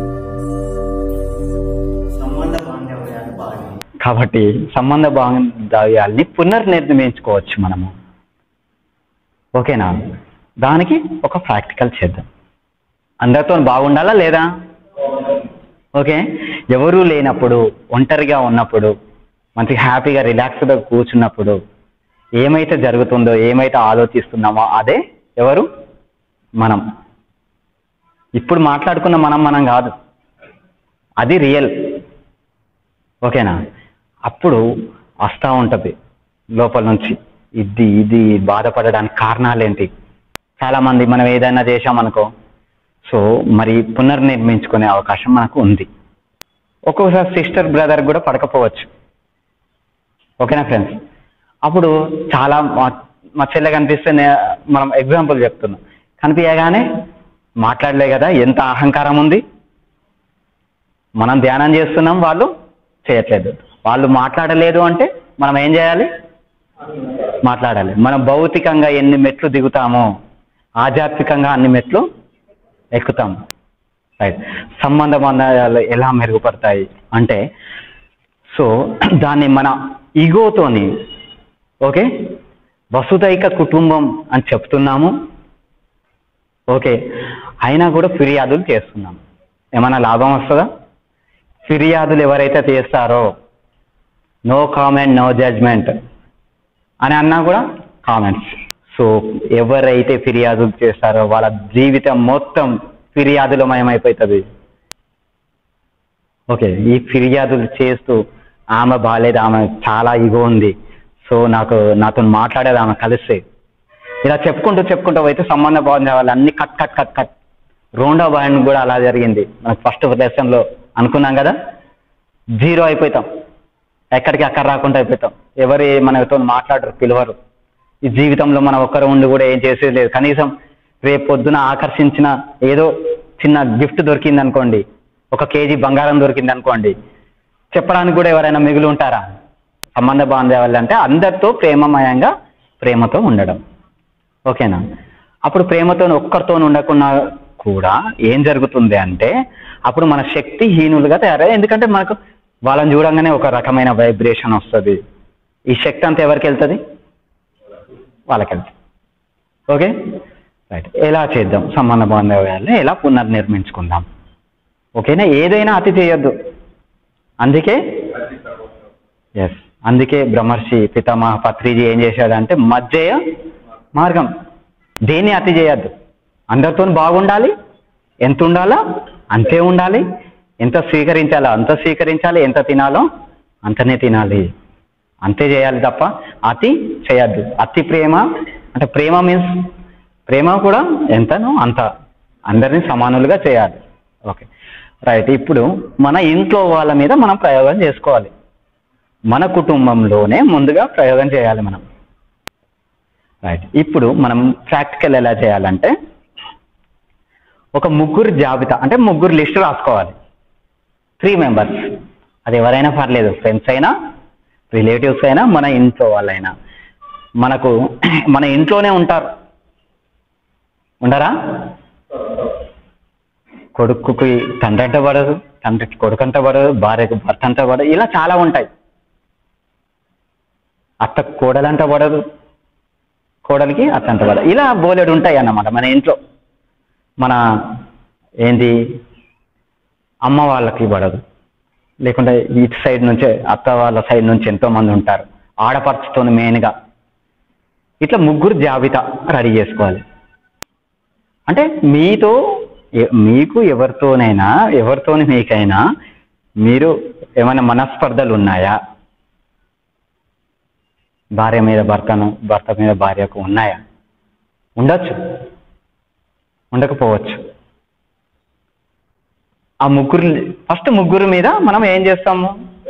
సంబంధ బాంధవ్యాలు బాగా కాబట్టి సంబంధ బాంధ బాంధవ్యాల్ని పునర్నిర్మించుకోవచ్చు మనము ఓకేనా దానికి ఒక ప్రాక్టికల్ చేద్దాం అందరితో బాగుండాలా లేదా ఓకే ఎవరూ లేనప్పుడు ఒంటరిగా ఉన్నప్పుడు మంచి హ్యాపీగా రిలాక్స్డ్గా కూర్చున్నప్పుడు ఏమైతే జరుగుతుందో ఏమైతే ఆలోచిస్తున్నామో అదే ఎవరు మనం ఇప్పుడు మాట్లాడుకున్న మనం మనం కాదు అది రియల్ ఓకేనా అప్పుడు వస్తూ ఉంటుంది లోపల నుంచి ఇది ఇది బాధపడడానికి కారణాలేంటి చాలామంది మనం ఏదైనా చేశామనుకో సో మరి పునర్నిర్మించుకునే అవకాశం మనకు ఉంది ఒక్కొక్కసారి సిస్టర్ బ్రదర్ కూడా పడకపోవచ్చు ఓకేనా ఫ్రెండ్స్ అప్పుడు చాలా మా మా చెల్లె కనిపిస్తే నే- మనం ఎగ్జాంపుల్ చెప్తున్నాం కనిపించగానే మాట్లాడలే కదా ఎంత అహంకారం ఉంది మనం ధ్యానం చేస్తున్నాం వాళ్ళు చేయట్లేదు వాళ్ళు మాట్లాడలేదు అంటే మనం ఏం చేయాలి మాట్లాడాలి మనం భౌతికంగా ఎన్ని మెట్లు దిగుతామో ఆధ్యాత్మికంగా అన్ని మెట్లు ఎక్కుతాం రైట్ సంబంధ బంధాలు ఎలా మెరుగుపడతాయి అంటే సో దాన్ని మన ఈగోతోని ఓకే వసుదైక కుటుంబం అని చెప్తున్నాము ఓకే అయినా కూడా ఫిర్యాదులు చేస్తున్నాం ఏమైనా లాభం వస్తుందా ఫిర్యాదులు ఎవరైతే చేస్తారో నో కామెంట్ నో జడ్జ్మెంట్ అని అన్నా కూడా కామెంట్స్ సో ఎవరైతే ఫిర్యాదులు చేస్తారో వాళ్ళ జీవితం మొత్తం ఫిర్యాదులమయమైపోతుంది ఓకే ఈ ఫిర్యాదులు చేస్తూ ఆమె బాగాలేదు ఆమె చాలా ఇగో ఉంది సో నాకు నాతో మాట్లాడేది ఆమె కలిస్తే ఇలా చెప్పుకుంటూ చెప్పుకుంటూ పోతే సంబంధ బాగుండే అన్ని కట్ కట్ కట్ కట్ రెండో బాండ్ కూడా అలా జరిగింది మనకు ఫస్ట్ లెసన్లో అనుకున్నాం కదా జీరో అయిపోతాం ఎక్కడికి అక్కడ రాకుండా అయిపోతాం ఎవరు మనతో మాట్లాడరు పిలవరు ఈ జీవితంలో మనం ఒక్కరు ఉండి కూడా ఏం చేసేది లేదు కనీసం రేపు పొద్దున ఆకర్షించిన ఏదో చిన్న గిఫ్ట్ దొరికింది అనుకోండి ఒక కేజీ బంగారం దొరికింది అనుకోండి చెప్పడానికి కూడా ఎవరైనా మిగిలి ఉంటారా సంబంధ బాంధవ్యాలు అంటే అందరితో ప్రేమమయంగా ప్రేమతో ఉండడం ఓకేనా అప్పుడు ప్రేమతో ఒక్కరితో ఉండకుండా కూడా ఏం జరుగుతుంది అంటే అప్పుడు మన శక్తి హీనులుగా తయారయ్యి ఎందుకంటే మనకు వాళ్ళని చూడంగానే ఒక రకమైన వైబ్రేషన్ వస్తుంది ఈ శక్తి అంతా ఎవరికి వెళ్తుంది వాళ్ళకి వెళ్తుంది ఓకే రైట్ ఎలా చేద్దాం సంబంధ బాంధవ్యాలని ఎలా పునర్నిర్మించుకుందాం ఓకేనా ఏదైనా అతి చేయొద్దు అందుకే ఎస్ అందుకే బ్రహ్మర్షి పితామహ పత్రిజీ ఏం చేశాడంటే మధ్య మార్గం దేన్ని అతి చేయొద్దు అందరితో బాగుండాలి ఎంత ఉండాలో అంతే ఉండాలి ఎంత స్వీకరించాలో అంత స్వీకరించాలి ఎంత తినాలో అంతనే తినాలి అంతే చేయాలి తప్ప అతి చేయొద్దు అతి ప్రేమ అంటే ప్రేమ మీన్స్ ప్రేమ కూడా ఎంతనో అంత అందరినీ సమానులుగా చేయాలి ఓకే రైట్ ఇప్పుడు మన ఇంట్లో వాళ్ళ మీద మనం ప్రయోగం చేసుకోవాలి మన కుటుంబంలోనే ముందుగా ప్రయోగం చేయాలి మనం రైట్ ఇప్పుడు మనం ప్రాక్టికల్ ఎలా చేయాలంటే ఒక ముగ్గురు జాబితా అంటే ముగ్గురు లిస్ట్ రాసుకోవాలి త్రీ మెంబర్స్ అది ఎవరైనా పర్లేదు ఫ్రెండ్స్ అయినా రిలేటివ్స్ అయినా మన ఇంట్లో వాళ్ళైనా మనకు మన ఇంట్లోనే ఉంటారు ఉండరా కొడుకుకి తండ్రి అంటే పడదు తండ్రికి కొడుకు అంటే పడదు భార్యకు భర్త అంటే పడదు ఇలా చాలా ఉంటాయి అత్త కోడలంట పడదు కోడలికి అత్త అంట పడదు ఇలా బోలెడు ఉంటాయి అన్నమాట మన ఇంట్లో మన ఏంటి అమ్మ వాళ్ళకి పడదు లేకుంటే ఇటు సైడ్ నుంచే అత్త వాళ్ళ సైడ్ నుంచి ఎంతో మంది ఉంటారు ఆడపడుచుతో మెయిన్గా ఇట్లా ముగ్గురు జాబితా రెడీ చేసుకోవాలి అంటే మీతో ఎ- మీకు ఎవరితోనైనా ఎవరితోని మీకైనా మీరు ఏమైనా మనస్పర్ధలు ఉన్నాయా భార్య మీద భర్తను భర్త మీద భార్యకు ఉన్నాయా ఉండొచ్చు ఉండకపోవచ్చు ఆ ముగ్గురు ఫస్ట్ ముగ్గురు మీద మనం ఏం చేస్తాము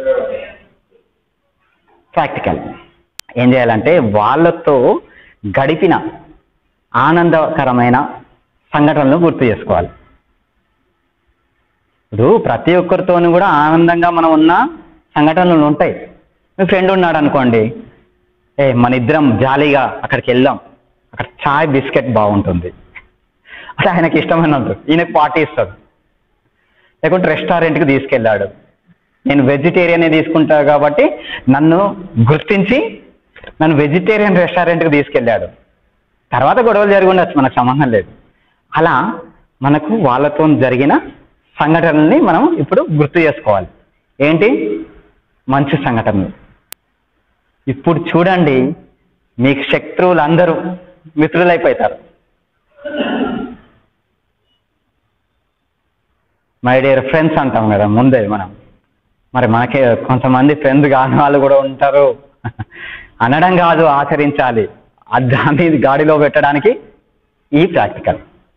ప్రాక్టికల్ ఏం చేయాలంటే వాళ్ళతో గడిపిన ఆనందకరమైన సంఘటనలు గుర్తు చేసుకోవాలి ఇప్పుడు ప్రతి ఒక్కరితోనూ కూడా ఆనందంగా మనం ఉన్న సంఘటనలు ఉంటాయి మీ ఫ్రెండ్ ఉన్నాడు అనుకోండి ఏ మన ఇద్దరం జాలీగా అక్కడికి వెళ్దాం అక్కడ చాయ్ బిస్కెట్ బాగుంటుంది అంటే ఆయనకి ఇష్టమైన ఉంటుంది ఈయనకి పార్టీ ఇస్తాడు లేకుంటే రెస్టారెంట్కి తీసుకెళ్ళాడు నేను వెజిటేరియన్ తీసుకుంటా కాబట్టి నన్ను గుర్తించి నన్ను వెజిటేరియన్ రెస్టారెంట్కి తీసుకెళ్ళాడు తర్వాత గొడవలు జరిగి ఉండొచ్చు మనకు సంబంధం లేదు అలా మనకు వాళ్ళతో జరిగిన సంఘటనల్ని మనం ఇప్పుడు గుర్తు చేసుకోవాలి ఏంటి మంచి సంఘటనలు ఇప్పుడు చూడండి మీకు శత్రువులు అందరూ మిత్రులైపోతారు మై డియర్ ఫ్రెండ్స్ అంటాం కదా ముందే మనం మరి మనకి కొంతమంది ఫ్రెండ్స్ కాని వాళ్ళు కూడా ఉంటారు అనడం కాదు ఆచరించాలి అది దాన్ని గాడిలో పెట్టడానికి ఈ ప్రాక్టికల్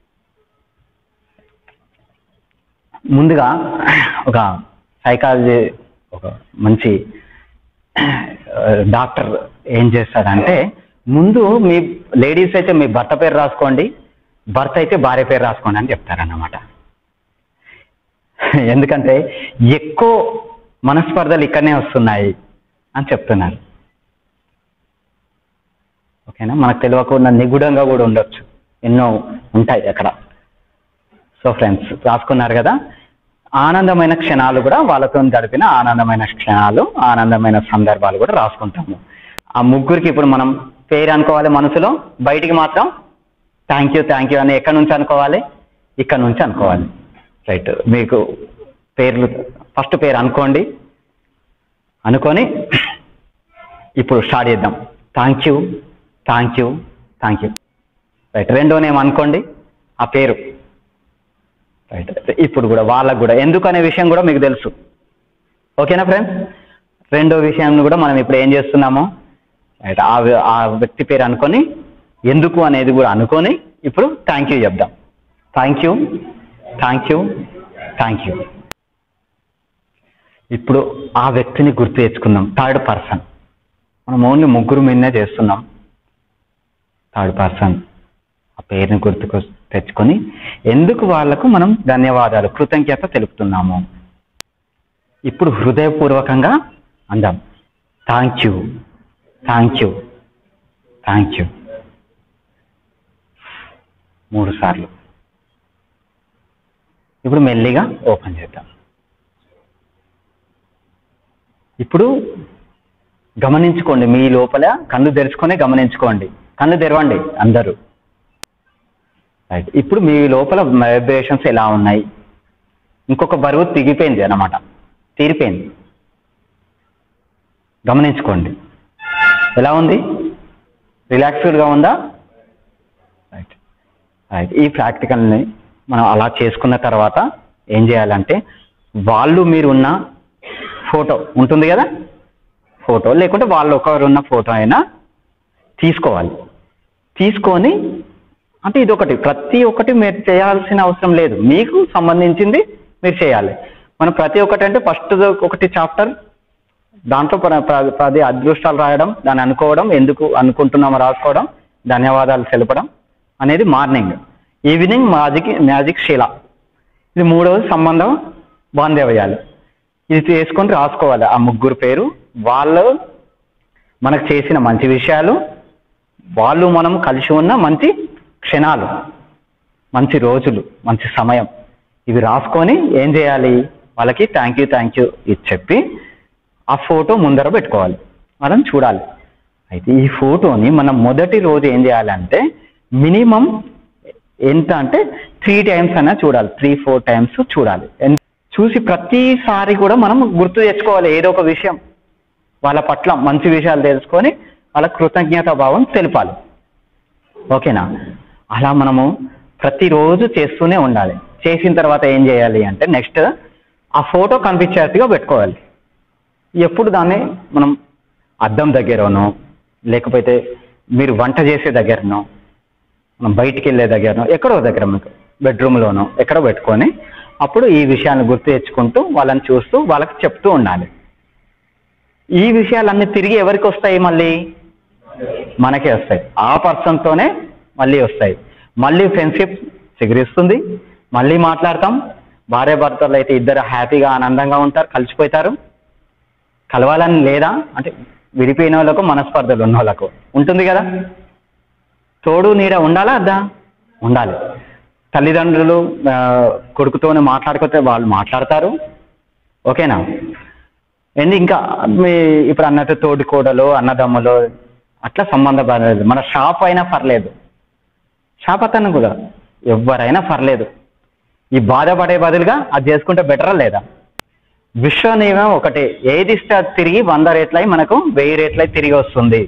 ముందుగా ఒక సైకాలజీ ఒక మంచి డాక్టర్ ఏం చేస్తాడంటే ముందు మీ లేడీస్ అయితే మీ భర్త పేరు రాసుకోండి భర్త అయితే భార్య పేరు రాసుకోండి అని చెప్తారన్నమాట ఎందుకంటే ఎక్కువ మనస్పర్ధలు ఇక్కడనే వస్తున్నాయి అని చెప్తున్నారు ఓకేనా మనకు తెలియకుండా నిగూఢంగా కూడా ఉండొచ్చు ఎన్నో ఉంటాయి అక్కడ సో ఫ్రెండ్స్ రాసుకున్నారు కదా ఆనందమైన క్షణాలు కూడా వాళ్ళతో గడిపిన ఆనందమైన క్షణాలు ఆనందమైన సందర్భాలు కూడా రాసుకుంటాము ఆ ముగ్గురికి ఇప్పుడు మనం పేరు అనుకోవాలి మనసులో బయటికి మాత్రం థ్యాంక్ యూ థ్యాంక్ యూ అని ఎక్కడి నుంచి అనుకోవాలి ఇక్కడ నుంచి అనుకోవాలి రైట్ మీకు పేర్లు ఫస్ట్ పేరు అనుకోండి అనుకొని ఇప్పుడు స్టార్ట్ చేద్దాం thank you thank you thank you right రెండో నేమ్ అనుకోండి ఆ పేరు రైట్ ఇప్పుడు కూడా వాళ్ళకు కూడా ఎందుకు అనే విషయం కూడా మీకు తెలుసు ఓకేనా ఫ్రెండ్స్ రెండో విషయాన్ని కూడా మనం ఇప్పుడు ఏం చేస్తున్నాము రైట్ ఆ వ్య- ఆ వ్యక్తి పేరు అనుకొని ఎందుకు అనేది కూడా అనుకొని ఇప్పుడు థ్యాంక్ యూ చెప్దాం thank you thank you thank you ఇప్పుడు ఆ వ్యక్తిని గుర్తు తెచ్చుకుందాం థర్డ్ పర్సన్ మనం ఓన్లీ ముగ్గురు మీదనే చేస్తున్నాం థర్డ్ పర్సన్ ఆ పేరుని గుర్తుకు తెచ్చుకొని ఎందుకు వాళ్లకు మనం ధన్యవాదాలు కృతజ్ఞత తెలుపుతున్నాము ఇప్పుడు హృదయపూర్వకంగా అందాం thank you thank you thank you మూడు సార్లు ఇప్పుడు మెల్లిగా ఓపెన్ చేద్దాం ఇప్పుడు గమనించుకోండి మీ లోపల కళ్ళు తెరుచుకొని గమనించుకోండి కళ్ళు తెరవండి అందరూ రైట్ ఇప్పుడు మీ లోపల వైబ్రేషన్స్ ఎలా ఉన్నాయి ఇంకొక బరువు తిగిపోయింది అన్నమాట తీరిపోయింది గమనించుకోండి ఎలా ఉంది రిలాక్స్డ్గా ఉందా రైట్ రైట్ ఈ ప్రాక్టికల్ని మనం అలా చేసుకున్న తర్వాత ఏం చేయాలంటే వాళ్ళు మీరు ఉన్న ఫోటో ఉంటుంది కదా ఫోటో లేకుంటే వాళ్ళు ఒకరు ఉన్న ఫోటో అయినా తీసుకోవాలి తీసుకొని అంటే ఇది ఒకటి ప్రతి ఒక్కటి మీరు చేయాల్సిన అవసరం లేదు మీకు సంబంధించింది మీరు చేయాలి మనం ప్రతి ఒక్కటి అంటే ఫస్ట్ ఒకటి చాప్టర్ దాంట్లో ప్ర- ప్ర- పది అదృష్టాలు రాయడం దాన్ని అనుకోవడం ఎందుకు అనుకుంటున్నామో రాసుకోవడం ధన్యవాదాలు తెలపడం అనేది మార్నింగ్ ఈవినింగ్ మ్యాజిక్ మ్యాజిక్ శీల ఇది మూడవది సంబంధం బాంధవ్యాలు ఇది చేసుకొని రాసుకోవాలి ఆ ముగ్గురు పేరు వాళ్ళు మనకు చేసిన మంచి విషయాలు వాళ్ళు మనం కలిసి ఉన్న మంచి క్షణాలు మంచి రోజులు మంచి సమయం ఇవి రాసుకొని ఏం చేయాలి వాళ్ళకి థ్యాంక్ యూ థ్యాంక్ యూ ఇది చెప్పి ఆ ఫోటో ముందర పెట్టుకోవాలి మనం చూడాలి అయితే ఈ ఫోటోని మనం మొదటి రోజు ఏం చేయాలంటే మినిమం ఎంత అంటే త్రీ టైమ్స్ అయినా చూడాలి త్రీ ఫోర్ టైమ్స్ చూడాలి ఎన్- చూసి ప్రతిసారి కూడా మనం గుర్తు తెచ్చుకోవాలి ఏదో ఒక విషయం వాళ్ళ పట్ల మంచి విషయాలు తెలుసుకొని వాళ్ళ కృతజ్ఞతా భావం తెలిపాలి ఓకేనా అలా మనము ప్రతిరోజు చేస్తూనే ఉండాలి చేసిన తర్వాత ఏం చేయాలి అంటే నెక్స్ట్ ఆ ఫోటో కనిపించేట్టుగా పెట్టుకోవాలి ఎప్పుడు దాన్ని మనం అద్దం దగ్గరనో లేకపోతే మీరు వంట చేసే దగ్గరనో మనం బయటికి వెళ్ళే దగ్గరనో ఎక్కడో దగ్గర మీకు బెడ్రూమ్లోనో ఎక్కడో పెట్టుకొని అప్పుడు ఈ విషయాన్ని గుర్తు తెచ్చుకుంటూ వాళ్ళని చూస్తూ వాళ్ళకి చెప్తూ ఉండాలి ఈ విషయాలన్నీ తిరిగి ఎవరికి వస్తాయి మళ్ళీ మనకే వస్తాయి ఆ పర్సన్తోనే మళ్ళీ వస్తాయి మళ్ళీ ఫ్రెండ్షిప్ చిగురిస్తుంది మళ్ళీ మాట్లాడతాం భార్య భర్తలు అయితే ఇద్దరు హ్యాపీగా ఆనందంగా ఉంటారు కలిసిపోతారు కలవాలని లేదా అంటే విడిపోయిన వాళ్ళకు మనస్పర్ధలు ఉన్న వాళ్ళకు ఉంటుంది కదా తోడు నీడ ఉండాలా అద్దా ఉండాలి తల్లిదండ్రులు ఆ, కొడుకుతోనే మాట్లాడుకుంటే వాళ్ళు మాట్లాడతారు ఓకేనా అండ్ ఇంకా మీ ఇప్పుడు అన్నట్టు తోటి కోడలు అన్నదమ్ములు అట్లా సంబంధం పర్లేదు మన షాప్ అయినా పర్లేదు షాప్ అతను కూడా ఎవరైనా పర్లేదు ఈ బాధపడే బదులుగా అది చేసుకుంటే బెటరా లేదా విశ్వ నియమం ఒకటి ఏది ఇస్తే అది తిరిగి వంద రేట్లై మనకు వెయ్యి రేట్లై తిరిగి వస్తుంది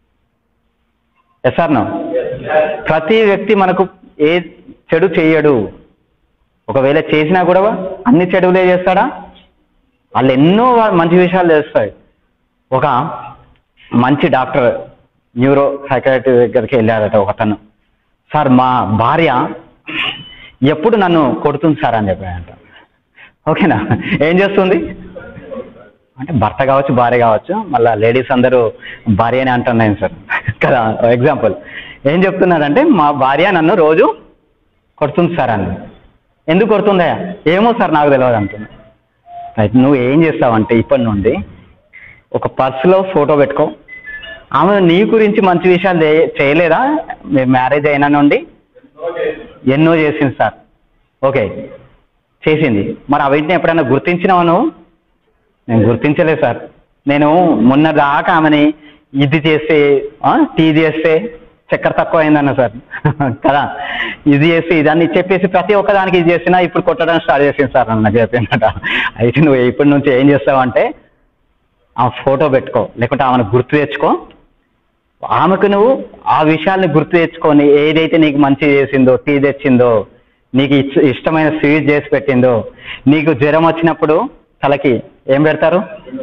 ఎస్ ఆర్ నో ప్రతి వ్యక్తి మనకు ఏ చెడు చేయడు ఒకవేళ చేసినా కూడా అన్ని చెడులే చేస్తాడా వాళ్ళు ఎన్నో వా- మంచి విషయాలు చేస్తాయి ఒక మంచి డాక్టర్ న్యూరో సైకాట్రీ దగ్గరికి వెళ్ళాడట ఒకతను సార్ మా భార్య ఎప్పుడు నన్ను కొడుతుంది సార్ అని చెప్పాడంట ఓకేనా ఏం చేస్తుంది అంటే భర్త కావచ్చు భార్య కావచ్చు మళ్ళీ లేడీస్ అందరూ భార్య అని అంటున్నాను సార్ కదా ఎగ్జాంపుల్ ఏం చెప్తున్నాడంటే మా భార్య నన్ను రోజు కొడుతుంది సార్ అని ఎందుకు కొడుతుందా ఏమో సార్ నాకు తెలియదు అంటుంది అయితే నువ్వు ఏం చేస్తావంటే ఇప్పటి నుండి ఒక పర్సులో ఫోటో పెట్టుకో ఆమె నీ గురించి మంచి విషయాలు చే- చేయలేదా మీ మ్యారేజ్ అయిన నుండి ఎన్నో చేసింది సార్ ఓకే చేసింది మరి అవిటిని ఎప్పుడైనా గుర్తించినావా నువ్వు నేను గుర్తించలేదు సార్ నేను మొన్న దాకా ఆమెని ఇది చేస్తే ఆ, టీ చేస్తే చక్కెర తక్కువ అయిందన్న సార్ కదా ఇది చేసి ఇదాన్ని చెప్పేసి ప్రతి ఒక్కదానికి ఇది చేసినా ఇప్పుడు కొట్టడం స్టార్ట్ చేసింది సార్ అన్న చెప్పిందట అయితే నువ్వు ఇప్పటి నుంచి ఏం చేస్తావంటే ఆ ఫోటో పెట్టుకో లేకుంటే ఆమెను గుర్తు తెచ్చుకో ఆమెకు నువ్వు ఆ విషయాల్ని గుర్తు తెచ్చుకొని ఏదైతే నీకు మంచి చేసిందో టీ తెచ్చిందో నీకు ఇచ్- ఇష్టమైన స్వీట్ చేసి పెట్టిందో నీకు జ్వరం వచ్చినప్పుడు తలకి ఏం పెడతారు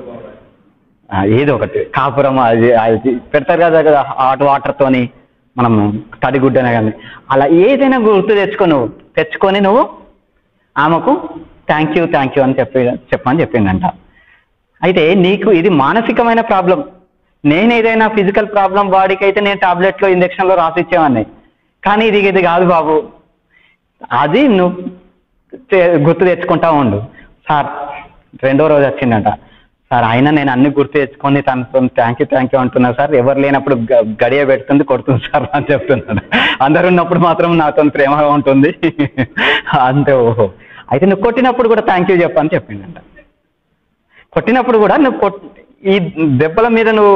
ఆ, ఏదో ఒకటి కాపురం అది అది పెడతారు కదా కదా హాట్ వాటర్తోని మనం తడిగుడ్డనే కానీ అలా ఏదైనా గుర్తు తెచ్చుకో నువ్వు తెచ్చుకొని నువ్వు ఆమెకు థ్యాంక్ యూ థ్యాంక్ యూ అని చెప్పి చెప్పమని చెప్పిందంట అయితే నీకు ఇది మానసికమైన ప్రాబ్లం నేను ఏదైనా ఫిజికల్ ప్రాబ్లం వాడికైతే నేను టాబ్లెట్లో ఇంజక్షన్లో రాసిచ్చేవాడిని కానీ ఇది ఇది కాదు బాబు అది నువ్వు తె- గుర్తు తెచ్చుకుంటా ఉండు సార్ రెండో రోజు వచ్చిందంట సార్ అయినా నేను అన్ని గుర్తు తెచ్చుకొని తనతో థ్యాంక్ యూ థ్యాంక్ యూ అంటున్నా సార్ ఎవరు లేనప్పుడు గ- గడియ పెడుతుంది కొడుతుంది సార్ అని చెప్తున్నాడు అందరు ఉన్నప్పుడు మాత్రం నాతో ప్రేమగా ఉంటుంది అంతే ఓహో అయితే నువ్వు కొట్టినప్పుడు కూడా థ్యాంక్ యూ చెప్పని చెప్పిందంట కొట్టినప్పుడు కూడా నువ్వు కొట్ ఈ దెబ్బల మీద నువ్వు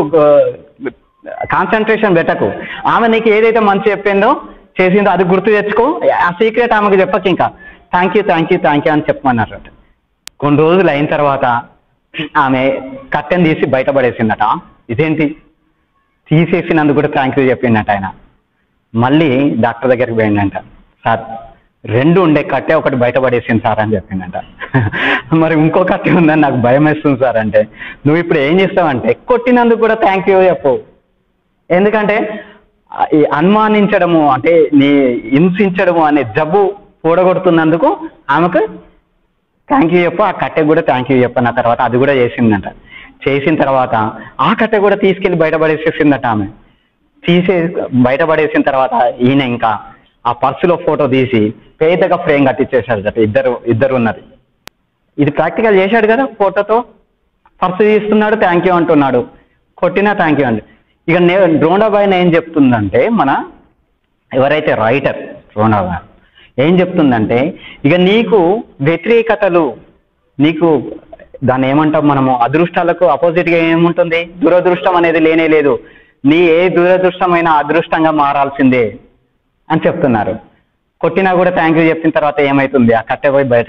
కాన్సన్ట్రేషన్ పెట్టకు ఆమె నీకు ఏదైతే మంచి చెప్పిందో చేసిందో అది గుర్తు తెచ్చుకో ఆ సీక్రెట్ ఆమెకు చెప్పకు ఇంకా thank you thank you thank you అని చెప్పమన్నారు కొన్ని రోజులు అయిన తర్వాత ఆమె కట్టెను తీసి బయటపడేసిందట ఇదేంటి తీసేసినందుకు కూడా థ్యాంక్ యూ చెప్పిందట ఆయన మళ్ళీ డాక్టర్ దగ్గరికి పోయిందంట సార్ రెండు ఉండే కట్టె ఒకటి బయటపడేసింది సార్ అని చెప్పిందంట మరి ఇంకో కట్టె ఉందని నాకు భయం వేస్తుంది సార్ అంటే నువ్వు ఇప్పుడు ఏం చేస్తావంటే కొట్టినందుకు కూడా థ్యాంక్ యూ చెప్పు ఎందుకంటే ఆ, ఈ అనుమానించడము అంటే నీ హింసించడము అనే జబ్బు పూడగొడుతున్నందుకు ఆమెకు థ్యాంక్ యూ చెప్పు ఆ కట్టె కూడా థ్యాంక్ యూ చెప్పు అన్న తర్వాత అది కూడా చేసిందంట చేసిన తర్వాత ఆ కట్టె కూడా తీసుకెళ్లి బయటపడేసేసిందట ఆమె తీసే బయటపడేసిన తర్వాత ఈయన ఇంకా ఆ పర్సులో ఫోటో తీసి పేదగా ఫ్రేమ్ కట్టించేశాడు ఇద్దరు ఇద్దరు ఉన్నది ఇది ప్రాక్టికల్ చేశాడు కదా ఫోటోతో పర్సు తీస్తున్నాడు థ్యాంక్ యూ అంటున్నాడు కొట్టినా థ్యాంక్ యూ అండి ఇక నే డ్రోనాబాయ్ ఏం చెప్తుందంటే మన ఎవరైతే రైటర్ డ్రోనాబాయ్ ఏం చెప్తుందంటే ఇక నీకు వ్యతిరేకతలు నీకు దాన్ని ఏమంటాం మనము అదృష్టాలకు అపోజిట్గా ఏముంటుంది దురదృష్టం అనేది లేనే లేదు నీ ఏ దురదృష్టమైన అదృష్టంగా మారాల్సిందే అని చెప్తున్నారు కొట్టినా కూడా థ్యాంక్ యూ చెప్పిన తర్వాత ఏమవుతుంది ఆ కట్టె పోయి బయట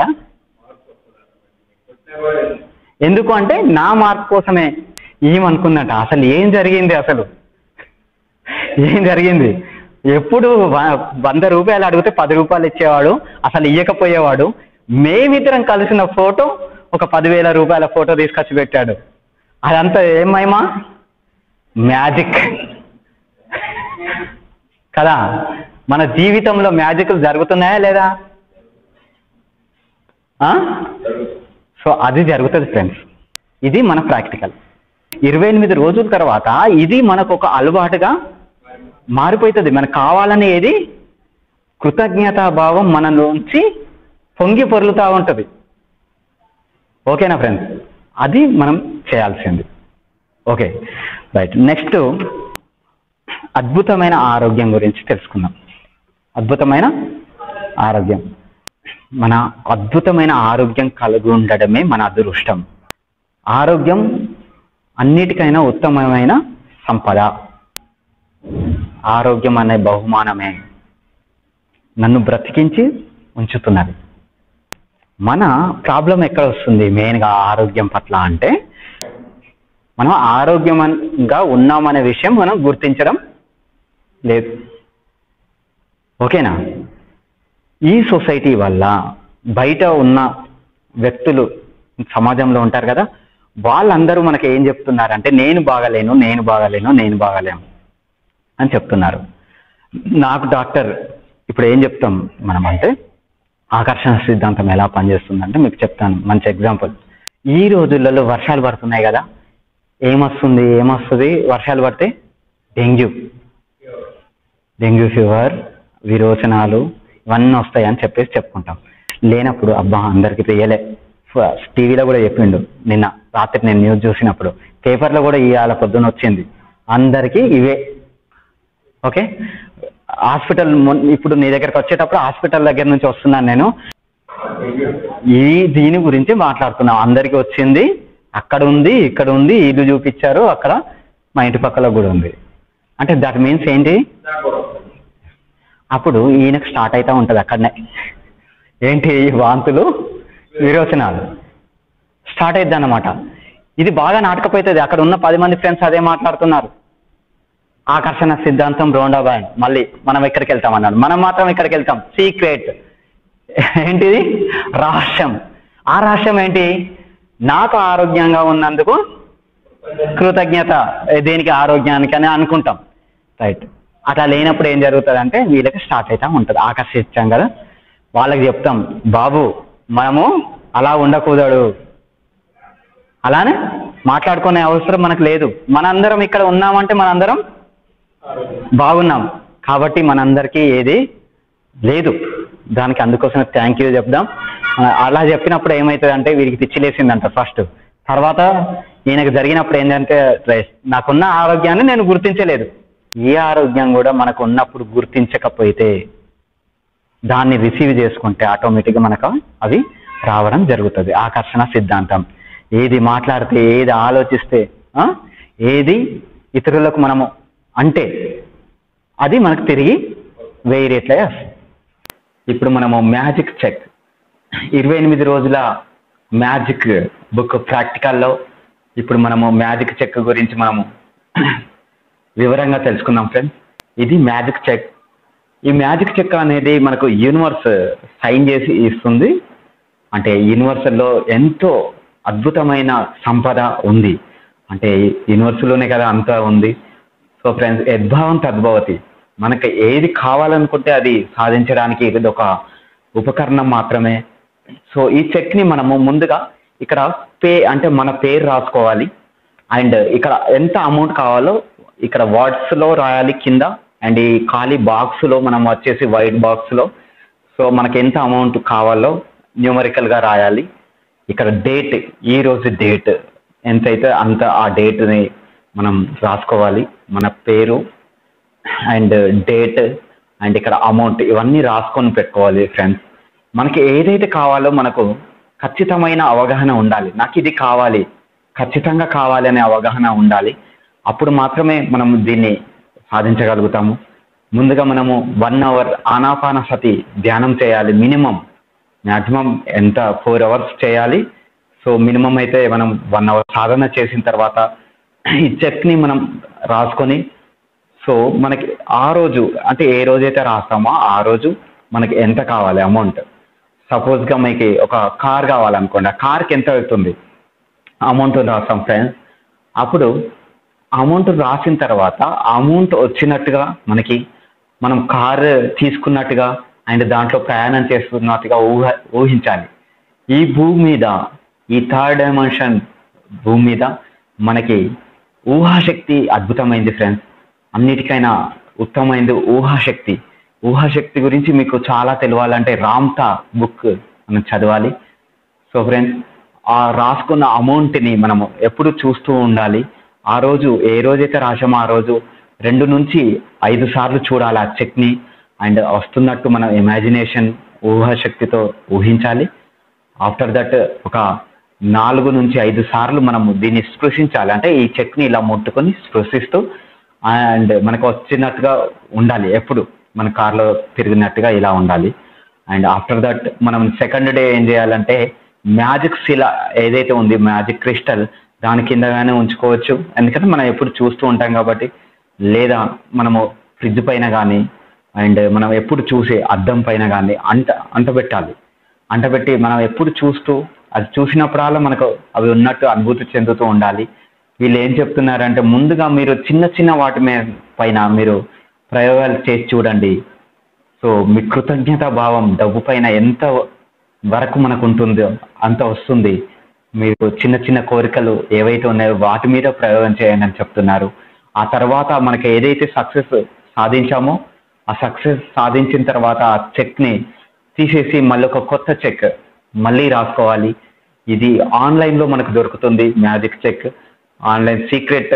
ఎందుకు అంటే నా మార్క్ కోసమే ఏమనుకుందట అసలు ఏం జరిగింది అసలు ఏం జరిగింది ఎప్పుడు వ- వంద రూపాయలు అడిగితే పది రూపాయలు ఇచ్చేవాడు అసలు ఇయ్యకపోయేవాడు మేమిద్దరం కలిసిన ఫోటో ఒక పదివేల రూపాయల ఫోటో తీసుకొచ్చి పెట్టాడు అదంతా ఏమైమా మ్యాజిక్ కదా మన జీవితంలో మ్యాజిక్లు జరుగుతున్నాయా లేదా ఆ? సో అది జరుగుతుంది ఫ్రెండ్స్ ఇది మన ప్రాక్టికల్ ఇరవై ఎనిమిది రోజుల తర్వాత ఇది మనకు ఒక అలవాటుగా మారిపోతుంది మనకు కావాలని ఏది కృతజ్ఞతా భావం మన నుంచి పొంగి పొర్లుతూ ఉంటుంది ఓకేనా ఫ్రెండ్స్ అది మనం చేయాల్సింది ఓకే రైట్ నెక్స్ట్ అద్భుతమైన ఆరోగ్యం గురించి తెలుసుకుందాం అద్భుతమైన ఆరోగ్యం మన అద్భుతమైన ఆరోగ్యం కలిగి ఉండడమే మన అదృష్టం ఆరోగ్యం అన్నిటికైనా ఉత్తమమైన సంపద ఆరోగ్యం అనే బహుమానమే నన్ను బ్రతికించి ఉంచుతున్నది మన ప్రాబ్లం ఎక్కడ వస్తుంది మెయిన్గా ఆరోగ్యం పట్ల అంటే మనం ఆరోగ్యంగా ఉన్నామనే విషయం మనం గుర్తించడం లేదు ఓకేనా ఈ సొసైటీ వల్ల బయట ఉన్న వ్యక్తులు సమాజంలో ఉంటారు కదా వాళ్ళందరూ మనకి ఏం చెప్తున్నారంటే నేను బాగలేను నేను బాగలేను నేను బాగలేను అని చెప్తున్నారు నాకు డాక్టర్ ఇప్పుడు ఏం చెప్తాం మనం అంటే ఆకర్షణ సిద్ధాంతం ఎలా పనిచేస్తుందంటే మీకు చెప్తాను మంచి ఎగ్జాంపుల్ ఈ రోజులలో వర్షాలు పడుతున్నాయి కదా ఏమొస్తుంది ఏమొస్తుంది వర్షాలు పడితే డెంగ్యూ డెంగ్యూ ఫీవర్ విరోచనాలు ఇవన్నీ వస్తాయి అని చెప్పేసి చెప్పుకుంటాం లేనప్పుడు అబ్బా అందరికి తెలియలే టీవీలో కూడా చెప్పిండు నిన్న రాత్రి నేను న్యూస్ చూసినప్పుడు పేపర్లో కూడా ఇవాళ పొద్దున వచ్చింది అందరికీ ఇవే ఓకే హాస్పిటల్ మొన్- ఇప్పుడు నీ దగ్గరకు వచ్చేటప్పుడు హాస్పిటల్ దగ్గర నుంచి వస్తున్నాను నేను ఈ దీని గురించి మాట్లాడుతున్నాం అందరికి వచ్చింది అక్కడ ఉంది ఇక్కడ ఉంది ఇల్లు చూపించారు అక్కడ మా ఇంటి పక్కల కూడా ఉంది అంటే దట్ మీన్స్ ఏంటి అప్పుడు ఈయనకు స్టార్ట్ అవుతా ఉంటుంది అక్కడనే ఏంటి ఈ వాంతులు విరోచనాలు స్టార్ట్ అయిద్ది అన్నమాట ఇది బాగా నాటకపోతుంది అక్కడ ఉన్న పది మంది ఫ్రెండ్స్ అదే మాట్లాడుతున్నారు ఆకర్షణ సిద్ధాంతం రోండా బ్యాండ్ మళ్ళీ మనం ఎక్కడికి వెళ్తాం అన్నాడు మనం మాత్రం ఇక్కడికి వెళ్తాం సీక్రెట్ ఏంటిది రహస్యం ఆ రహస్యం ఏంటి నాకు ఆరోగ్యంగా ఉన్నందుకు కృతజ్ఞత ఏ దేనికి ఆరోగ్యానికి అని అనుకుంటాం రైట్ అట్లా లేనప్పుడు ఏం జరుగుతుంది అంటే వీళ్ళకి స్టార్ట్ అవుతా ఉంటుంది ఆకర్షించాం కదా వాళ్ళకి చెప్తాం బాబు మనము అలా ఉండకూడదు అలానే మాట్లాడుకునే అవసరం మనకు లేదు మనందరం ఇక్కడ ఉన్నామంటే మనందరం బాగున్నాం కాబట్టి మనందరికీ ఏది లేదు దానికి అందుకోసమే థ్యాంక్ యూ చెప్దాం ఆ, అలా చెప్పినప్పుడు ఏమవుతుంది అంటే వీరికి పిచ్చిలేసిందంట ఫస్ట్ తర్వాత ఈయనకు జరిగినప్పుడు ఏంటంటే రైట్, నాకున్న ఆరోగ్యాన్ని నేను గుర్తించలేదు ఏ ఆరోగ్యం కూడా మనకు ఉన్నప్పుడు గుర్తించకపోతే దాన్ని రిసీవ్ చేసుకుంటే ఆటోమేటిక్గా మనకు అవి రావడం జరుగుతుంది ఆకర్షణ సిద్ధాంతం ఏది మాట్లాడితే ఏది ఆలోచిస్తే ఆ, ఏది ఇతరులకు మనము అంటే అది మనకు తిరిగి వెయ్యి రేట్లే వస్తాయి ఇప్పుడు మనము మ్యాజిక్ చెక్ ఇరవై ఎనిమిది రోజుల మ్యాజిక్ బుక్ ప్రాక్టికల్లో ఇప్పుడు మనము మ్యాజిక్ చెక్ గురించి మనము వివరంగా తెలుసుకుందాం ఫ్రెండ్స్ ఇది మ్యాజిక్ చెక్ ఈ మ్యాజిక్ చెక్ అనేది మనకు యూనివర్స్ సైన్ చేసి ఇస్తుంది అంటే యూనివర్సల్లో ఎంతో అద్భుతమైన సంపద ఉంది అంటే యూనివర్స్లోనే కదా అంతా ఉంది సో ఫ్రెండ్స్ యద్భావం తద్భవతి మనకి ఏది కావాలనుకుంటే అది సాధించడానికి ఇది ఒక ఉపకరణం మాత్రమే సో ఈ చెక్ని మనము ముందుగా ఇక్కడ పే అంటే మన పేరు రాసుకోవాలి అండ్ ఇక్కడ ఎంత అమౌంట్ కావాలో ఇక్కడ వర్డ్స్లో రాయాలి కింద అండ్ ఈ ఖాళీ బాక్స్లో మనం వచ్చేసి వైట్ బాక్స్లో సో మనకి ఎంత అమౌంట్ కావాలో న్యూమరికల్గా రాయాలి ఇక్కడ డేట్ ఈ రోజు డేట్ ఎంతైతే అంత ఆ డేట్ని మనం రాసుకోవాలి మన పేరు అండ్ డేట్ అండ్ ఇక్కడ అమౌంట్ ఇవన్నీ రాసుకొని పెట్టుకోవాలి ఫ్రెండ్స్ మనకి ఏదైతే కావాలో మనకు ఖచ్చితమైన అవగాహన ఉండాలి నాకు ఇది కావాలి ఖచ్చితంగా కావాలి అనే అవగాహన ఉండాలి అప్పుడు మాత్రమే మనం దీన్ని సాధించగలుగుతాము ముందుగా మనము వన్ అవర్ ఆనాపాన సతి ధ్యానం చేయాలి మినిమం మ్యాక్సిమం ఎంత ఫోర్ అవర్స్ చేయాలి సో మినిమం అయితే మనం వన్ అవర్ సాధన చేసిన తర్వాత ఈ చెక్ని మనం రాసుకొని సో మనకి ఆ రోజు అంటే ఏ రోజైతే రాస్తామో ఆ రోజు మనకి ఎంత కావాలి అమౌంట్ సపోజ్గా మీకు ఒక కార్ కావాలనుకోండి ఆ కార్కి ఎంత అవుతుంది అమౌంట్ రాస్తాం ఫ్రెండ్స్ అప్పుడు అమౌంట్ రాసిన తర్వాత అమౌంట్ వచ్చినట్టుగా మనకి మనం కార్ తీసుకున్నట్టుగా అండ్ దాంట్లో ప్రయాణం చేస్తున్నట్టుగా ఊహ ఊహించాలి ఈ భూమి మీద ఈ థర్డ్ డైమెన్షన్ భూమి మీద మనకి ఊహాశక్తి అద్భుతమైంది ఫ్రెండ్స్ అన్నిటికైనా ఉత్తమమైనది ఊహాశక్తి ఊహాశక్తి గురించి మీకు చాలా తెలియాలంటే రామ్తా బుక్ మనం చదవాలి సో ఫ్రెండ్స్ ఆ రాసుకున్న అమౌంట్ని మనము ఎప్పుడు చూస్తూ ఉండాలి ఆ రోజు ఏ రోజైతే రాసామో ఆ రోజు రెండు నుంచి ఐదు సార్లు చూడాలి ఆ చెక్ని అండ్ వస్తున్నట్టు మనం ఇమాజినేషన్ ఊహాశక్తితో ఊహించాలి ఆఫ్టర్ దట్ ఒక నాలుగు నుంచి ఐదు సార్లు మనము దీన్ని స్పృశించాలి అంటే ఈ చెక్ని ఇలా ముట్టుకొని స్పృశిస్తూ అండ్ మనకు వచ్చినట్టుగా ఉండాలి ఎప్పుడు మన కార్లో తిరిగినట్టుగా ఇలా ఉండాలి అండ్ ఆఫ్టర్ దట్ మనం సెకండ్ డే ఏం చేయాలంటే మ్యాజిక్ శిల ఏదైతే ఉంది మ్యాజిక్ క్రిస్టల్ దాని కిందగానే ఉంచుకోవచ్చు ఎందుకంటే మనం ఎప్పుడు చూస్తూ ఉంటాం కాబట్టి లేదా మనము ఫ్రిడ్జ్ పైన కానీ అండ్ మనం ఎప్పుడు చూసే అద్దం పైన కానీ అంట అంటబెట్టాలి అంటబెట్టి మనం ఎప్పుడు చూస్తూ అది చూసినప్పుడల్లా మనకు అవి ఉన్నట్టు అనుభూతి చెందుతూ ఉండాలి వీళ్ళు ఏం చెప్తున్నారంటే ముందుగా మీరు చిన్న చిన్న వాటి మీద పైన మీరు ప్రయోగాలు చేసి చూడండి సో మీ కృతజ్ఞతా భావం డబ్బు పైన ఎంత వరకు మనకు ఉంటుందో అంత వస్తుంది మీరు చిన్న చిన్న కోరికలు ఏవైతే ఉన్నాయో వాటి మీద ప్రయోగం చేయండి అని చెప్తున్నారు ఆ తర్వాత మనకి ఏదైతే సక్సెస్ సాధించామో ఆ సక్సెస్ సాధించిన తర్వాత ఆ చెక్ని తీసేసి మళ్ళీ ఒక కొత్త చెక్ మళ్ళీ రాసుకోవాలి ఇది ఆన్లైన్లో మనకు దొరుకుతుంది మ్యాజిక్ చెక్ ఆన్లైన్ సీక్రెట్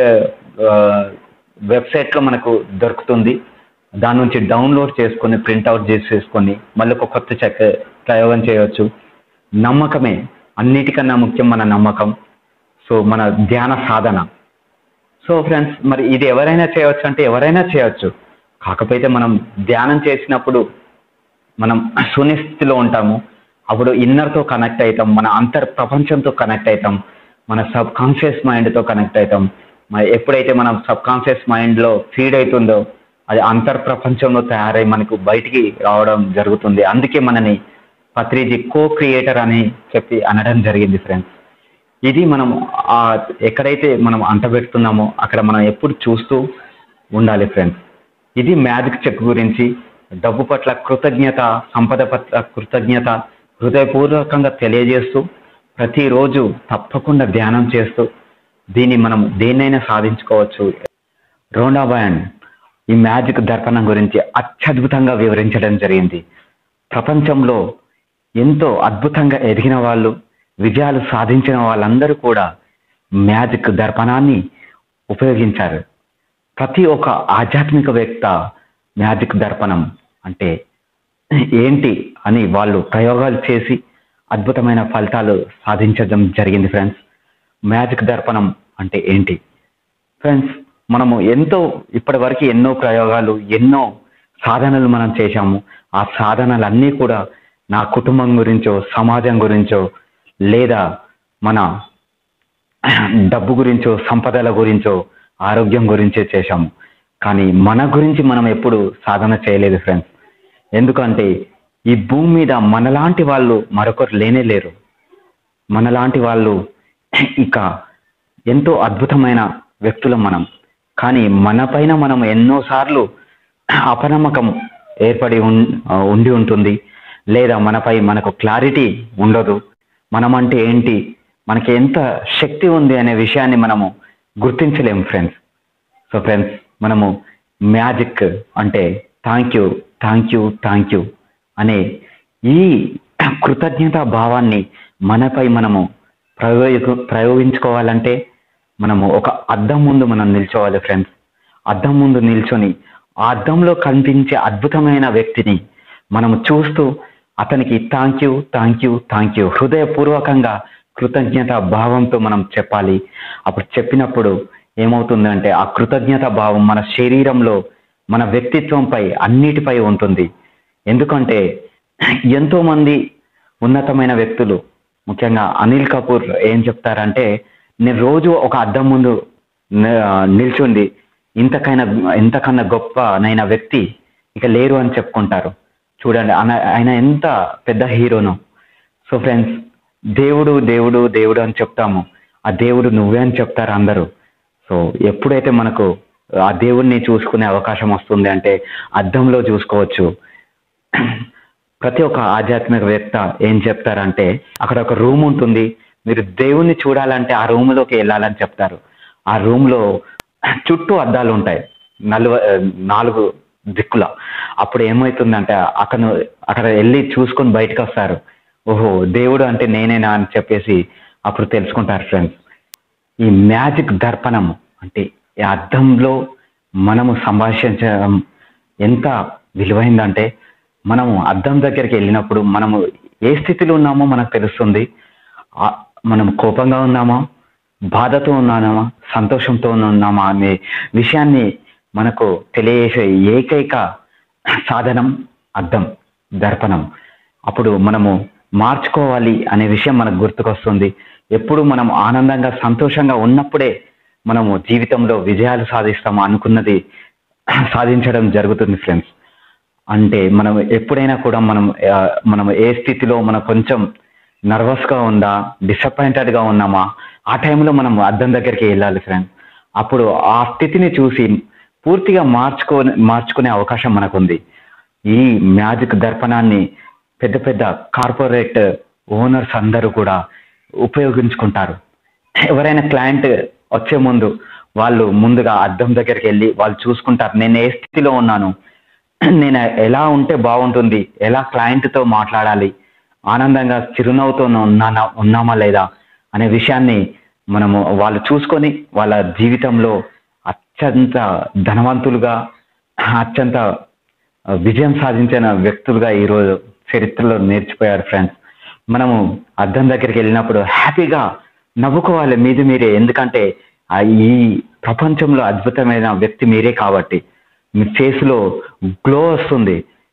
వెబ్సైట్లో మనకు దొరుకుతుంది దాని నుంచి డౌన్లోడ్ చేసుకొని ప్రింట్అవుట్ చేసేసుకొని మళ్ళీ ఒక కొత్త చెక్ ప్రయోగం చేయవచ్చు నమ్మకమే అన్నిటికన్నా ముఖ్యం మన నమ్మకం సో మన ధ్యాన సాధన సో ఫ్రెండ్స్ మరి ఇది ఎవరైనా చేయవచ్చు అంటే ఎవరైనా చేయవచ్చు కాకపోతే మనం ధ్యానం చేసినప్పుడు మనం శూన్యస్థితిలో ఉంటాము అప్పుడు ఇన్నర్తో కనెక్ట్ అవుతాం మన అంతర్ ప్రపంచంతో కనెక్ట్ అవుతాం మన సబ్ కాన్షియస్ మైండ్తో కనెక్ట్ అవుతాం మరి ఎప్పుడైతే మనం సబ్ కాన్షియస్ మైండ్లో ఫీడ్ అవుతుందో అది అంతర్ ప్రపంచంలో తయారై మనకు బయటికి రావడం జరుగుతుంది అందుకే మనని పత్రిజీ కో క్రియేటర్ అని చెప్పి అనడం జరిగింది ఫ్రెండ్స్ ఇది మనం ఆ ఎక్కడైతే మనం అంటబెడుతున్నామో అక్కడ మనం ఎప్పుడు చూస్తూ ఉండాలి ఫ్రెండ్స్ ఇది మ్యాజిక్ చెక్ గురించి డబ్బు పట్ల కృతజ్ఞత సంపద పట్ల కృతజ్ఞత హృదయపూర్వకంగా తెలియజేస్తూ ప్రతిరోజు తప్పకుండా ధ్యానం చేస్తూ దీన్ని మనం దేన్నైనా సాధించుకోవచ్చు రోనా బ్యాండ్ ఈ మ్యాజిక్ దర్పణం గురించి అత్యద్భుతంగా వివరించడం జరిగింది ప్రపంచంలో ఎంతో అద్భుతంగా ఎదిగిన వాళ్ళు విజయాలు సాధించిన వాళ్ళందరూ కూడా మ్యాజిక్ దర్పణాన్ని ఉపయోగించారు ప్రతి ఒక్క ఆధ్యాత్మికవేత్త మ్యాజిక్ దర్పణం అంటే ఏంటి అని వాళ్ళు ప్రయోగాలు చేసి అద్భుతమైన ఫలితాలు సాధించడం జరిగింది ఫ్రెండ్స్ మ్యాజిక్ దర్పణం అంటే ఏంటి ఫ్రెండ్స్ మనము ఎంతో ఇప్పటి వరకు ఎన్నో ప్రయోగాలు ఎన్నో సాధనలు మనం చేశాము ఆ సాధనలన్నీ కూడా నా కుటుంబం గురించో సమాజం గురించో లేదా మన డబ్బు గురించో సంపదల గురించో ఆరోగ్యం గురించే చేశాము కానీ మన గురించి మనం ఎప్పుడు సాధన చేయలేదు ఫ్రెండ్స్ ఎందుకంటే ఈ భూమి మీద మనలాంటి వాళ్ళు మరొకరు లేనే లేరు మనలాంటి వాళ్ళు ఇక ఎంతో అద్భుతమైన వ్యక్తులం మనం కానీ మన పైన మనం ఎన్నోసార్లు అపనమ్మకం ఏర్పడి ఉన్ ఉండి ఉంటుంది లేదా మనపై మనకు క్లారిటీ ఉండదు మనం అంటే ఏంటి మనకి ఎంత శక్తి ఉంది అనే విషయాన్ని మనము గుర్తించలేము ఫ్రెండ్స్ సో ఫ్రెండ్స్ మనము మ్యాజిక్ అంటే thank you thank you thank you అనే ఈ కృతజ్ఞతా భావాన్ని మనపై మనము ప్రయోగ ప్రయోగించుకోవాలంటే మనము ఒక అద్దం ముందు మనం నిల్చోవాలి ఫ్రెండ్స్ అద్దం ముందు నిల్చొని ఆ అద్దంలో కనిపించే అద్భుతమైన వ్యక్తిని మనము చూస్తూ అతనికి thank you thank you thank you హృదయపూర్వకంగా కృతజ్ఞత భావంతో మనం చెప్పాలి అప్పుడు చెప్పినప్పుడు ఏమవుతుందంటే ఆ కృతజ్ఞత భావం మన శరీరంలో మన వ్యక్తిత్వంపై అన్నిటిపై ఉంటుంది ఎందుకంటే ఎంతో మంది ఉన్నతమైన వ్యక్తులు ముఖ్యంగా అనిల్ కపూర్ ఏం చెప్తారంటే నేను రోజు ఒక అద్దం ముందు ని- నిల్చుండి ఇంతకైనా ఇంతకన్నా గొప్ప నైన వ్యక్తి ఇక లేరు అని చెప్పుకుంటారు చూడండి ఆయన- ఆయన ఎంత పెద్ద హీరోను సో ఫ్రెండ్స్ దేవుడు దేవుడు దేవుడు అని చెప్తాము ఆ దేవుడు నువ్వే అని చెప్తారు అందరూ సో ఎప్పుడైతే మనకు ఆ దేవుడిని చూసుకునే అవకాశం వస్తుంది అంటే అద్దంలో చూసుకోవచ్చు ప్రతి ఒక్క ఆధ్యాత్మికవేత్త ఏం చెప్తారంటే అక్కడ ఒక రూమ్ ఉంటుంది మీరు దేవుణ్ణి చూడాలంటే ఆ రూమ్లోకి వెళ్ళాలని చెప్తారు ఆ రూమ్లో చుట్టూ అద్దాలు ఉంటాయి నలువ నాలుగు దిక్కుల అప్పుడు ఏమవుతుందంటే అతను అక్కడ వెళ్ళి చూసుకొని బయటకు వస్తారు ఓహో దేవుడు అంటే నేనేనా అని చెప్పేసి అప్పుడు తెలుసుకుంటారు ఫ్రెండ్స్ ఈ మ్యాజిక్ దర్పణం అంటే ఈ అద్దంలో మనము సంభాషించడం ఎంత విలువైందంటే మనము అద్దం దగ్గరికి వెళ్ళినప్పుడు మనము ఏ స్థితిలో ఉన్నామో మనకు తెలుస్తుంది ఆ- మనం కోపంగా ఉన్నామా బాధతో ఉన్నామా సంతోషంతో ఉన్నామా అనే విషయాన్ని మనకు తెలియజేసే ఏకైక సాధనం అద్దం దర్పణం అప్పుడు మనము మార్చుకోవాలి అనే విషయం మనకు గుర్తుకొస్తుంది ఎప్పుడు మనం ఆనందంగా సంతోషంగా ఉన్నప్పుడే మనము జీవితంలో విజయాలు సాధిస్తాము అనుకున్నది సాధించడం జరుగుతుంది ఫ్రెండ్స్ అంటే మనం ఎప్పుడైనా కూడా మనం ఆ, మనం ఏ స్థితిలో మనం కొంచెం నర్వస్గా ఉందా డిసప్పాయింటెడ్గా ఉన్నామా ఆ టైంలో మనం అద్దం దగ్గరికి వెళ్ళాలి ఫ్రెండ్స్ అప్పుడు ఆ స్థితిని చూసి పూర్తిగా మార్చుకో మార్చుకునే అవకాశం మనకుంది ఈ మ్యాజిక్ దర్పణాన్ని పెద్ద పెద్ద కార్పొరేట్ ఓనర్స్ అందరూ కూడా ఉపయోగించుకుంటారు ఎవరైనా క్లయింట్ వచ్చే ముందు వాళ్ళు ముందుగా అద్దం దగ్గరికి వెళ్ళి వాళ్ళు చూసుకుంటారు నేను ఏ స్థితిలో ఉన్నాను నేను ఎలా ఉంటే బాగుంటుంది ఎలా క్లయింట్తో మాట్లాడాలి ఆనందంగా చిరునవ్వుతో ఉన్నానా ఉన్నామా లేదా అనే విషయాన్ని మనము వాళ్ళు చూసుకొని వాళ్ళ జీవితంలో అత్యంత ధనవంతులుగా అత్యంత విజయం సాధించిన వ్యక్తులుగా ఈరోజు చరిత్రలో నేర్చిపోయారు ఫ్రెండ్స్ మనము అద్దం దగ్గరికి వెళ్ళినప్పుడు హ్యాపీగా నవ్వుకోవాలి మీది మీరే ఎందుకంటే ఆ ఈ ప్రపంచంలో అద్భుతమైన వ్యక్తి మీరే కాబట్టి మీ ఫేస్లో గ్లో వస్తుంది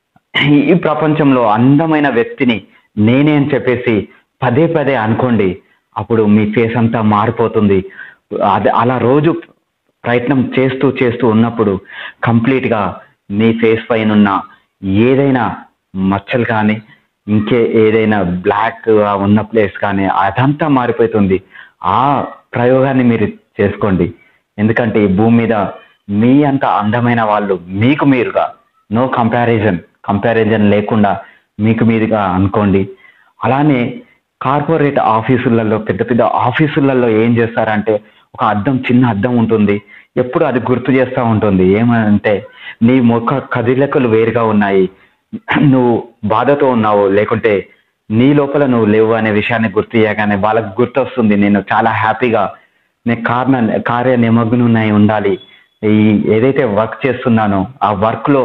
ఈ ప్రపంచంలో అందమైన వ్యక్తిని నేనే అని చెప్పేసి పదే పదే అనుకోండి అప్పుడు మీ ఫేస్ అంతా మారిపోతుంది అది అలా రోజు ప్రయత్నం చేస్తూ చేస్తూ ఉన్నప్పుడు కంప్లీట్గా మీ ఫేస్ పైన ఉన్న ఏదైనా మచ్చలు కానీ ఇంకే ఏదైనా బ్లాక్ ఉన్న ప్లేస్ కానీ అదంతా మారిపోతుంది ఆ ప్రయోగాన్ని మీరు చేసుకోండి ఎందుకంటే ఈ భూమి మీద మీ అంత అందమైన వాళ్ళు మీకు మీరుగా నో కంపారిజన్ కంపారిజన్ లేకుండా మీకు మీరుగా అనుకోండి అలానే కార్పొరేట్ ఆఫీసులలో పెద్ద పెద్ద ఆఫీసులలో ఏం చేస్తారంటే ఒక అద్దం చిన్న అద్దం ఉంటుంది ఎప్పుడు అది గుర్తు చేస్తూ ఉంటుంది ఏమంటే నీ ముఖ కదిలకలు వేరుగా ఉన్నాయి నువ్వు బాధతో ఉన్నావు లేకుంటే నీ లోపల నువ్వు లేవు అనే విషయాన్ని గుర్తు చేయగానే వాళ్ళకి గుర్తొస్తుంది నేను చాలా హ్యాపీగా నేను కారణ కార్య నిమగ్నునై ఉండాలి ఈ ఏదైతే వర్క్ చేస్తున్నానో ఆ వర్క్లో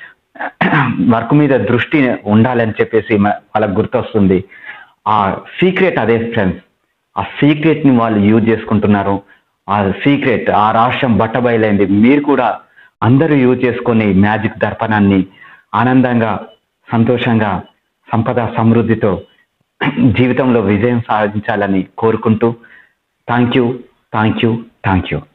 వర్క్ మీద దృష్టి ఉండాలని చెప్పేసి మ- వాళ్ళకి గుర్తొస్తుంది ఆ సీక్రెట్ అదే ఫ్రెండ్స్ ఆ సీక్రెట్ ని వాళ్ళు యూజ్ చేసుకుంటున్నారు ఆ సీక్రెట్ ఆ రాష్ట్రం బట్టబయలైంది మీరు కూడా అందరూ యూజ్ చేసుకొని మ్యాజిక్ దర్పణాన్ని ఆనందంగా సంతోషంగా సంపద సమృద్ధితో జీవితంలో విజయం సాధించాలని కోరుకుంటూ thank you thank you thank you